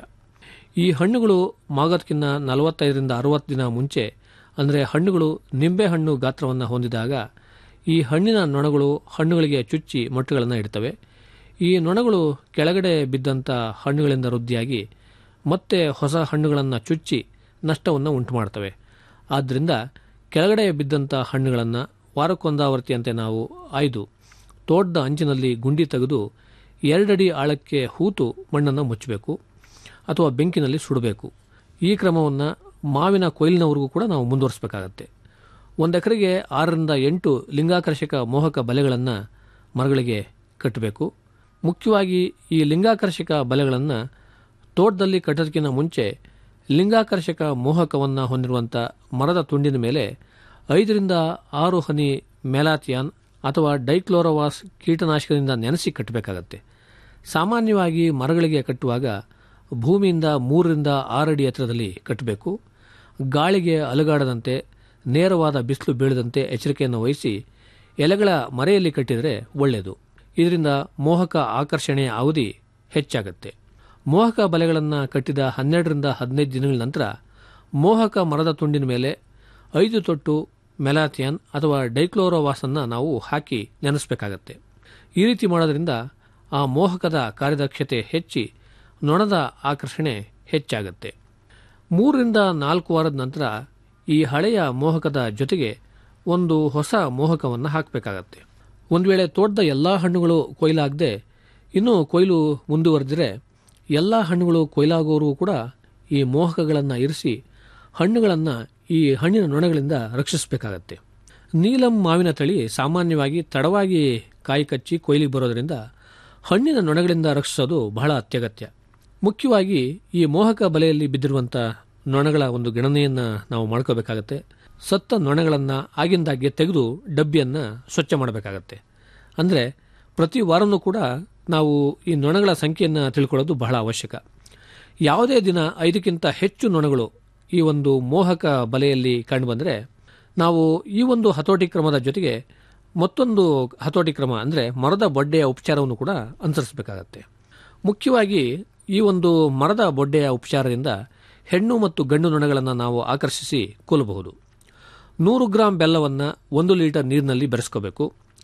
ಈ ಹಣ್ಣುಗಳು ಮಾಗೋದಕ್ಕಿಂತ ನಲವತ್ತೈದರಿಂದ ಅರವತ್ತು ದಿನ ಮುಂಚೆ ಅಂದರೆ ಹಣ್ಣುಗಳು ನಿಂಬೆಹಣ್ಣು ಗಾತ್ರವನ್ನು ಹೊಂದಿದಾಗ ಈ ಹಣ್ಣಿನ ನೊಣಗಳು ಹಣ್ಣುಗಳಿಗೆ ಚುಚ್ಚಿ ಮೊಟ್ಟೆಗಳನ್ನು ಇಡ್ತವೆ ಈ ನೊಣಗಳು ಕೆಳಗಡೆ ಬಿದ್ದಂಥ ಹಣ್ಣುಗಳಿಂದ ವೃದ್ಧಿಯಾಗಿ ಮತ್ತೆ ಹೊಸ ಹಣ್ಣುಗಳನ್ನು ಚುಚ್ಚಿ ನಷ್ಟವನ್ನು ಉಂಟು ಮಾಡ್ತವೆ ಆದ್ದರಿಂದ ಕೆಳಗಡೆ ಬಿದ್ದಂಥ ಹಣ್ಣುಗಳನ್ನು ವಾರಕ್ಕೊಂದಾವರ್ತಿಯಂತೆ ನಾವು ಆಯ್ದು ತೋಟದ ಅಂಚಿನಲ್ಲಿ ಗುಂಡಿ ತೆಗೆದು ಎರಡಡಿ ಆಳಕ್ಕೆ ಹೂತು ಮಣ್ಣನ್ನು ಮುಚ್ಚಬೇಕು ಅಥವಾ ಬೆಂಕಿನಲ್ಲಿ ಸುಡಬೇಕು ಈ ಕ್ರಮವನ್ನು ಮಾವಿನ ಕೊಯ್ಲಿನವರೆಗೂ ಕೂಡ ನಾವು ಮುಂದುವರಿಸಬೇಕಾಗತ್ತೆ ಒಂದು ಎಕರೆಗೆ ಆರರಿಂದ ಎಂಟು ಲಿಂಗಾಕರ್ಷಕ ಮೋಹಕ ಬಲೆಗಳನ್ನು ಮರಗಳಿಗೆ ಕಟ್ಟಬೇಕು ಮುಖ್ಯವಾಗಿ ಈ ಲಿಂಗಾಕರ್ಷಕ ಬಲೆಗಳನ್ನು ತೋಟದಲ್ಲಿ ಕಟ್ಟೋದಕ್ಕಿಂತ ಮುಂಚೆ ಲಿಂಗಾಕರ್ಷಕ ಮೋಹಕವನ್ನು ಹೊಂದಿರುವಂಥ ಮರದ ತುಂಡಿನ ಮೇಲೆ ಐದರಿಂದ ಆರು ಹನಿ ಮೆಲಾಥಿಯಾನ್ ಅಥವಾ ಡೈಕ್ಲೋರೋವಾಸ್ ಕೀಟನಾಶಕದಿಂದ ನೆನೆಸಿ ಕಟ್ಟಬೇಕಾಗತ್ತೆ ಸಾಮಾನ್ಯವಾಗಿ ಮರಗಳಿಗೆ ಕಟ್ಟುವಾಗ ಭೂಮಿಯಿಂದ ಮೂರರಿಂದ ಆರು ಅಡಿ ಎತ್ತರದಲ್ಲಿ ಕಟ್ಟಬೇಕು ಗಾಳಿಗೆ ಅಲುಗಾಡದಂತೆ ನೇರವಾದ ಬಿಸಿಲು ಬೀಳದಂತೆ ಎಚ್ಚರಿಕೆಯನ್ನು ವಹಿಸಿ ಎಲೆಗಳ ಮರೆಯಲ್ಲಿ ಕಟ್ಟಿದರೆ ಒಳ್ಳೆಯದು ಇದರಿಂದ ಮೋಹಕ ಆಕರ್ಷಣೆಯ ಅವಧಿ ಹೆಚ್ಚಾಗುತ್ತೆ ಮೋಹಕ ಬಲೆಗಳನ್ನು ಕಟ್ಟಿದ ಹನ್ನೆರಡರಿಂದ ಹದಿನೈದು ದಿನಗಳ ನಂತರ ಮೋಹಕ ಮರದ ತುಂಡಿನ ಮೇಲೆ ಐದು ತೊಟ್ಟು ಮೆಲಾಥಿಯನ್ ಅಥವಾ ಡೈಕ್ಲೋರೋವಾಸನ್ನು ನಾವು ಹಾಕಿ ನೆನೆಸಬೇಕಾಗತ್ತೆ ಈ ರೀತಿ ಮಾಡೋದ್ರಿಂದ ಆ ಮೋಹಕದ ಕಾರ್ಯದಕ್ಷತೆ ಹೆಚ್ಚಿ ನೊಣದ ಆಕರ್ಷಣೆ ಹೆಚ್ಚಾಗುತ್ತೆ ಮೂರರಿಂದ ನಾಲ್ಕು ವಾರದ ನಂತರ ಈ ಹಳೆಯ ಮೋಹಕದ ಜೊತೆಗೆ ಒಂದು ಹೊಸ ಮೋಹಕವನ್ನು ಹಾಕಬೇಕಾಗತ್ತೆ ಒಂದು ವೇಳೆ ತೋಟದ ಎಲ್ಲ ಹಣ್ಣುಗಳು ಕೊಯ್ಲಾಗದೆ ಇನ್ನೂ ಕೊಯ್ಲು ಮುಂದುವರೆದರೆ ಎಲ್ಲ ಹಣ್ಣುಗಳು ಕೊಯ್ಲಾಗೋರು ಕೂಡ ಈ ಮೋಹಕಗಳನ್ನು ಇರಿಸಿ ಹಣ್ಣುಗಳನ್ನು ಈ ಹಣ್ಣಿನ ನೊಣಗಳಿಂದ ರಕ್ಷಿಸಬೇಕಾಗತ್ತೆ ನೀಲಂ ಮಾವಿನ ತಳಿ ಸಾಮಾನ್ಯವಾಗಿ ತಡವಾಗಿ ಕಾಯಿ ಕಚ್ಚಿ ಕೊಯ್ಲಿಗೆ ಬರೋದರಿಂದ ಹಣ್ಣಿನ ನೊಣಗಳಿಂದ ರಕ್ಷಿಸೋದು ಬಹಳ ಅತ್ಯಗತ್ಯ ಮುಖ್ಯವಾಗಿ ಈ ಮೋಹಕ ಬಲೆಯಲ್ಲಿ ಬಿದ್ದಿರುವಂಥ ನೊಣಗಳ ಒಂದು ಗಣನೆಯನ್ನು ನಾವು ಮಾಡ್ಕೋಬೇಕಾಗತ್ತೆ ಸತ್ತ ನೊಣಗಳನ್ನು ಆಗಿಂದಾಗ್ಗೆ ತೆಗೆದು ಡಬ್ಬಿಯನ್ನು ಸ್ವಚ್ಛ ಮಾಡಬೇಕಾಗತ್ತೆ ಅಂದರೆ ಪ್ರತಿ ವಾರನೂ ಕೂಡ ನಾವು ಈ ನೊಣಗಳ ಸಂಖ್ಯೆಯನ್ನು ತಿಳ್ಕೊಳ್ಳೋದು ಬಹಳ ಅವಶ್ಯಕ ಯಾವುದೇ ದಿನ ಐದಕ್ಕಿಂತ ಹೆಚ್ಚು ನೊಣಗಳು ಈ ಒಂದು ಮೋಹಕ ಬಲೆಯಲ್ಲಿ ಕಂಡುಬಂದರೆ ನಾವು ಈ ಒಂದು ಹತೋಟಿ ಕ್ರಮದ ಜೊತೆಗೆ ಮತ್ತೊಂದು ಹತೋಟಿ ಕ್ರಮ ಅಂದರೆ ಮರದ ಬೊಡ್ಡೆಯ ಉಪಚಾರವನ್ನು ಕೂಡ ಅನುಸರಿಸಬೇಕಾಗತ್ತೆ ಮುಖ್ಯವಾಗಿ ಈ ಒಂದು ಮರದ ಬೊಡ್ಡೆಯ ಉಪಚಾರದಿಂದ ಹೆಣ್ಣು ಮತ್ತು ಗಂಡು ನೊಣಗಳನ್ನು ನಾವು ಆಕರ್ಷಿಸಿ ಕೊಲ್ಲಬಹುದು ನೂರು ಗ್ರಾಂ ಬೆಲ್ಲವನ್ನು ಒಂದು ಲೀಟರ್ ನೀರಿನಲ್ಲಿ ಬೆರೆಸ್ಕೋಬೇಕು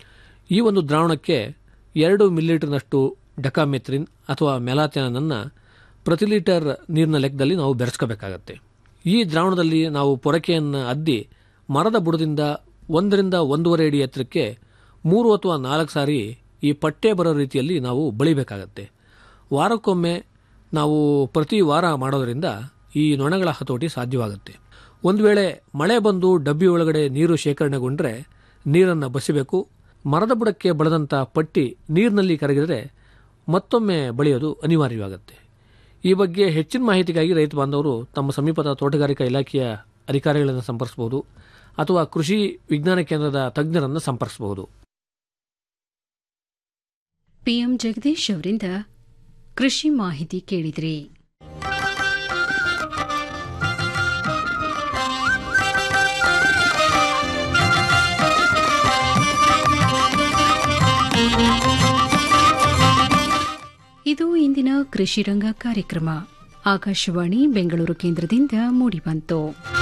ಈ ಒಂದು ದ್ರಾವಣಕ್ಕೆ ಎರಡು ಮಿಲಿಲೀಟರ್ನಷ್ಟು ಡಕಾಮೆತ್ರಿನ್ ಅಥವಾ ಮೆಲಾಥಿನನ್ನು ಪ್ರತಿ ಲೀಟರ್ ನೀರಿನ ಲೆಕ್ಕದಲ್ಲಿ ನಾವು ಬೆರೆಸ್ಕೋಬೇಕಾಗತ್ತೆ ಈ ದ್ರಾವಣದಲ್ಲಿ ನಾವು ಪೊರಕೆಯನ್ನು ಅದ್ದಿ ಮರದ ಬುಡದಿಂದ ಒಂದರಿಂದ ಒಂದೂವರೆ ಅಡಿ ಎತ್ತರಕ್ಕೆ ಮೂರು ಅಥವಾ ನಾಲ್ಕು ಸಾರಿ ಈ ಪಟ್ಟೆ ಬರೋ ರೀತಿಯಲ್ಲಿ ನಾವು ಬಳಿಬೇಕಾಗತ್ತೆ ವಾರಕ್ಕೊಮ್ಮೆ ನಾವು ಪ್ರತಿ ವಾರ ಮಾಡೋದರಿಂದ ಈ ನೊಣಗಳ ಹತೋಟಿ ಸಾಧ್ಯವಾಗುತ್ತೆ ಒಂದು ವೇಳೆ ಮಳೆ ಬಂದು ಡಬ್ಬಿ ಒಳಗಡೆ ನೀರು ಶೇಖರಣೆಗೊಂಡ್ರೆ ನೀರನ್ನು ಬಸಿಬೇಕು ಮರದ ಬುಡಕ್ಕೆ ಬಳದಂಥ ಪಟ್ಟಿ ನೀರಿನಲ್ಲಿ ಕರಗಿದರೆ ಮತ್ತೊಮ್ಮೆ ಬಳಿಯೋದು ಅನಿವಾರ್ಯವಾಗುತ್ತೆ ಈ ಬಗ್ಗೆ ಹೆಚ್ಚಿನ ಮಾಹಿತಿಗಾಗಿ ರೈತ ಬಾಂಧವರು ತಮ್ಮ ಸಮೀಪದ ತೋಟಗಾರಿಕಾ ಇಲಾಖೆಯ ಅಧಿಕಾರಿಗಳನ್ನು ಸಂಪರ್ಕಿಸಬಹುದು ಅಥವಾ ಕೃಷಿ ವಿಜ್ಞಾನ ಕೇಂದ್ರದ ತಜ್ಞರನ್ನು ಸಂಪರ್ಕಿಸಬಹುದು ಪಿಎಂ ಜಗದೀಶ್ ಅವರಿಂದ ಕೃಷಿ ಮಾಹಿತಿ ಕೇಳಿದ್ರಿ ಇದು ಇಂದಿನ ಕೃಷಿ ರಂಗ ಕಾರ್ಯಕ್ರಮ ಆಕಾಶವಾಣಿ ಬೆಂಗಳೂರು ಕೇಂದ್ರದಿಂದ ಮೂಡಿಬಂತು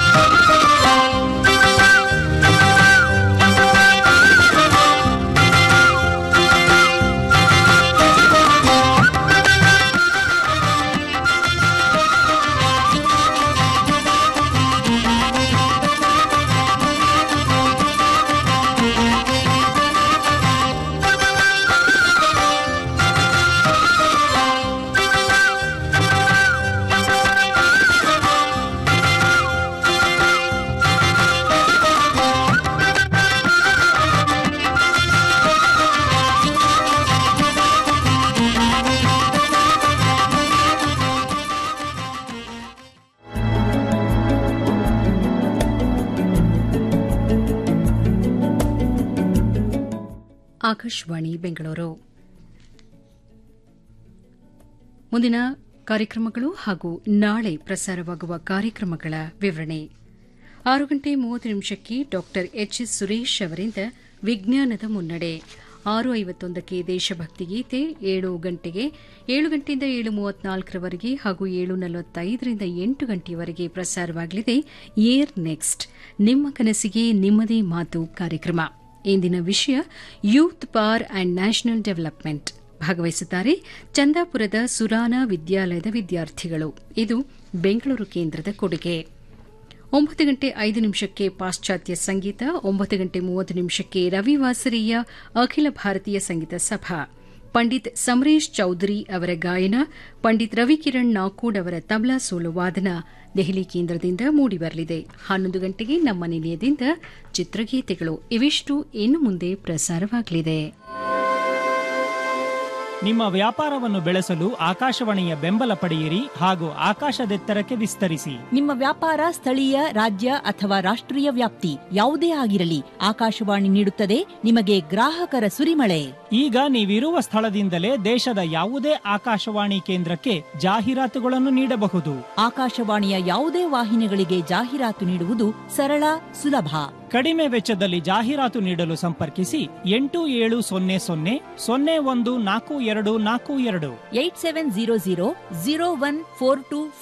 ಆಕಾಶವಾಣಿ ಬೆಂಗಳೂರು ಮುಂದಿನ ಕಾರ್ಯಕ್ರಮಗಳು ಹಾಗೂ ನಾಳೆ ಪ್ರಸಾರವಾಗುವ ಕಾರ್ಯಕ್ರಮಗಳ ವಿವರಣೆ ಆರು ಗಂಟೆ ಮೂವತ್ತು ನಿಮಿಷಕ್ಕೆ ಡಾಕ್ಟರ್ ಎಚ್ ಎಸ್ ಸುರೇಶ್ ಅವರಿಂದ ವಿಜ್ಞಾನದ ಮುನ್ನಡೆ ಆರು ಐವತ್ತೊಂದಕ್ಕೆ ದೇಶಭಕ್ತಿ ಗೀತೆ ಏಳು ಗಂಟೆಗೆ ಏಳು ಗಂಟೆಯಿಂದ ಏಳು ಮೂವತ್ನಾಲ್ಕರವರೆಗೆ ಹಾಗೂ ಏಳು ನಲವತ್ತೈದರಿಂದ ಎಂಟು ಗಂಟೆಯವರೆಗೆ ಪ್ರಸಾರವಾಗಲಿದೆ ಏರ್ ನೆಕ್ಸ್ಟ್ ನಿಮ್ಮ ಕನಸಿಗೆ ನಿಮ್ಮದೇ ಮಾತು ಕಾರ್ಯಕ್ರಮ ಇಂದಿನ ವಿಷಯ ಯೂತ್ ಪಾರ್ ಅಂಡ್ ನ್ಯಾಷನಲ್ ಡೆವಲಪ್ಮೆಂಟ್ ಭಾಗವಹಿಸುತ್ತಾರೆ ಚಂದಾಪುರದ ಸುರಾನ ವಿದ್ಯಾಲಯದ ವಿದ್ಯಾರ್ಥಿಗಳು ಇದು ಬೆಂಗಳೂರು ಕೇಂದ್ರದ ಕೊಡುಗೆ ಒಂಬತ್ತು ಗಂಟೆ ಐದು ನಿಮಿಷಕ್ಕೆ ಪಾಶ್ಚಾತ್ಯ ಸಂಗೀತ ಒಂಬತ್ತು ಗಂಟೆ ಮೂವತ್ತು ನಿಮಿಷಕ್ಕೆ ರವಿವಾಸರಿಯ ಅಖಿಲ ಭಾರತೀಯ ಸಂಗೀತ ಸಭಾ ಪಂಡಿತ್ ಸಮರೇಶ್ ಚೌಧರಿ ಅವರ ಗಾಯನ ಪಂಡಿತ್ ರವಿಕಿರಣ್ ನಾಕೂಡ್ ಅವರ ತಬಲಾ ಸೋಲು ವಾದನ ದೆಹಲಿ ಕೇಂದ್ರದಿಂದ ಮೂಡಿಬರಲಿದೆ ಹನ್ನೊಂದು ಗಂಟೆಗೆ ನಮ್ಮ ನಿಲಯದಿಂದ ಚಿತ್ರಗೀತೆಗಳು ಇವಿಷ್ಟು ಇನ್ನು ಮುಂದೆ ಪ್ರಸಾರವಾಗಲಿದೆ ನಿಮ್ಮ ವ್ಯಾಪಾರವನ್ನು ಬೆಳೆಸಲು ಆಕಾಶವಾಣಿಯ ಬೆಂಬಲ ಪಡೆಯಿರಿ ಹಾಗೂ ಆಕಾಶದೆತ್ತರಕ್ಕೆ ವಿಸ್ತರಿಸಿ ನಿಮ್ಮ ವ್ಯಾಪಾರ ಸ್ಥಳೀಯ ರಾಜ್ಯ ಅಥವಾ ರಾಷ್ಟ್ರೀಯ ವ್ಯಾಪ್ತಿ ಯಾವುದೇ ಆಗಿರಲಿ ಆಕಾಶವಾಣಿ ನೀಡುತ್ತದೆ ನಿಮಗೆ ಗ್ರಾಹಕರ ಸುರಿಮಳೆ ಈಗ ನೀವಿರುವ ಸ್ಥಳದಿಂದಲೇ ದೇಶದ ಯಾವುದೇ ಆಕಾಶವಾಣಿ ಕೇಂದ್ರಕ್ಕೆ ಜಾಹೀರಾತುಗಳನ್ನು ನೀಡಬಹುದು ಆಕಾಶವಾಣಿಯ ಯಾವುದೇ ವಾಹಿನಿಗಳಿಗೆ ಜಾಹೀರಾತು ನೀಡುವುದು ಸರಳ ಸುಲಭ ಕಡಿಮೆ ವೆಚ್ಚದಲ್ಲಿ ಜಾಹೀರಾತು ನೀಡಲು ಸಂಪರ್ಕಿಸಿ ಎಂಟು ಏಳು ಸೊನ್ನೆ ಸೊನ್ನೆ ಸೊನ್ನೆ ಒಂದು ನಾಲ್ಕು ಎರಡು ನಾಲ್ಕು ಎರಡು eight seven zero zero zero one four to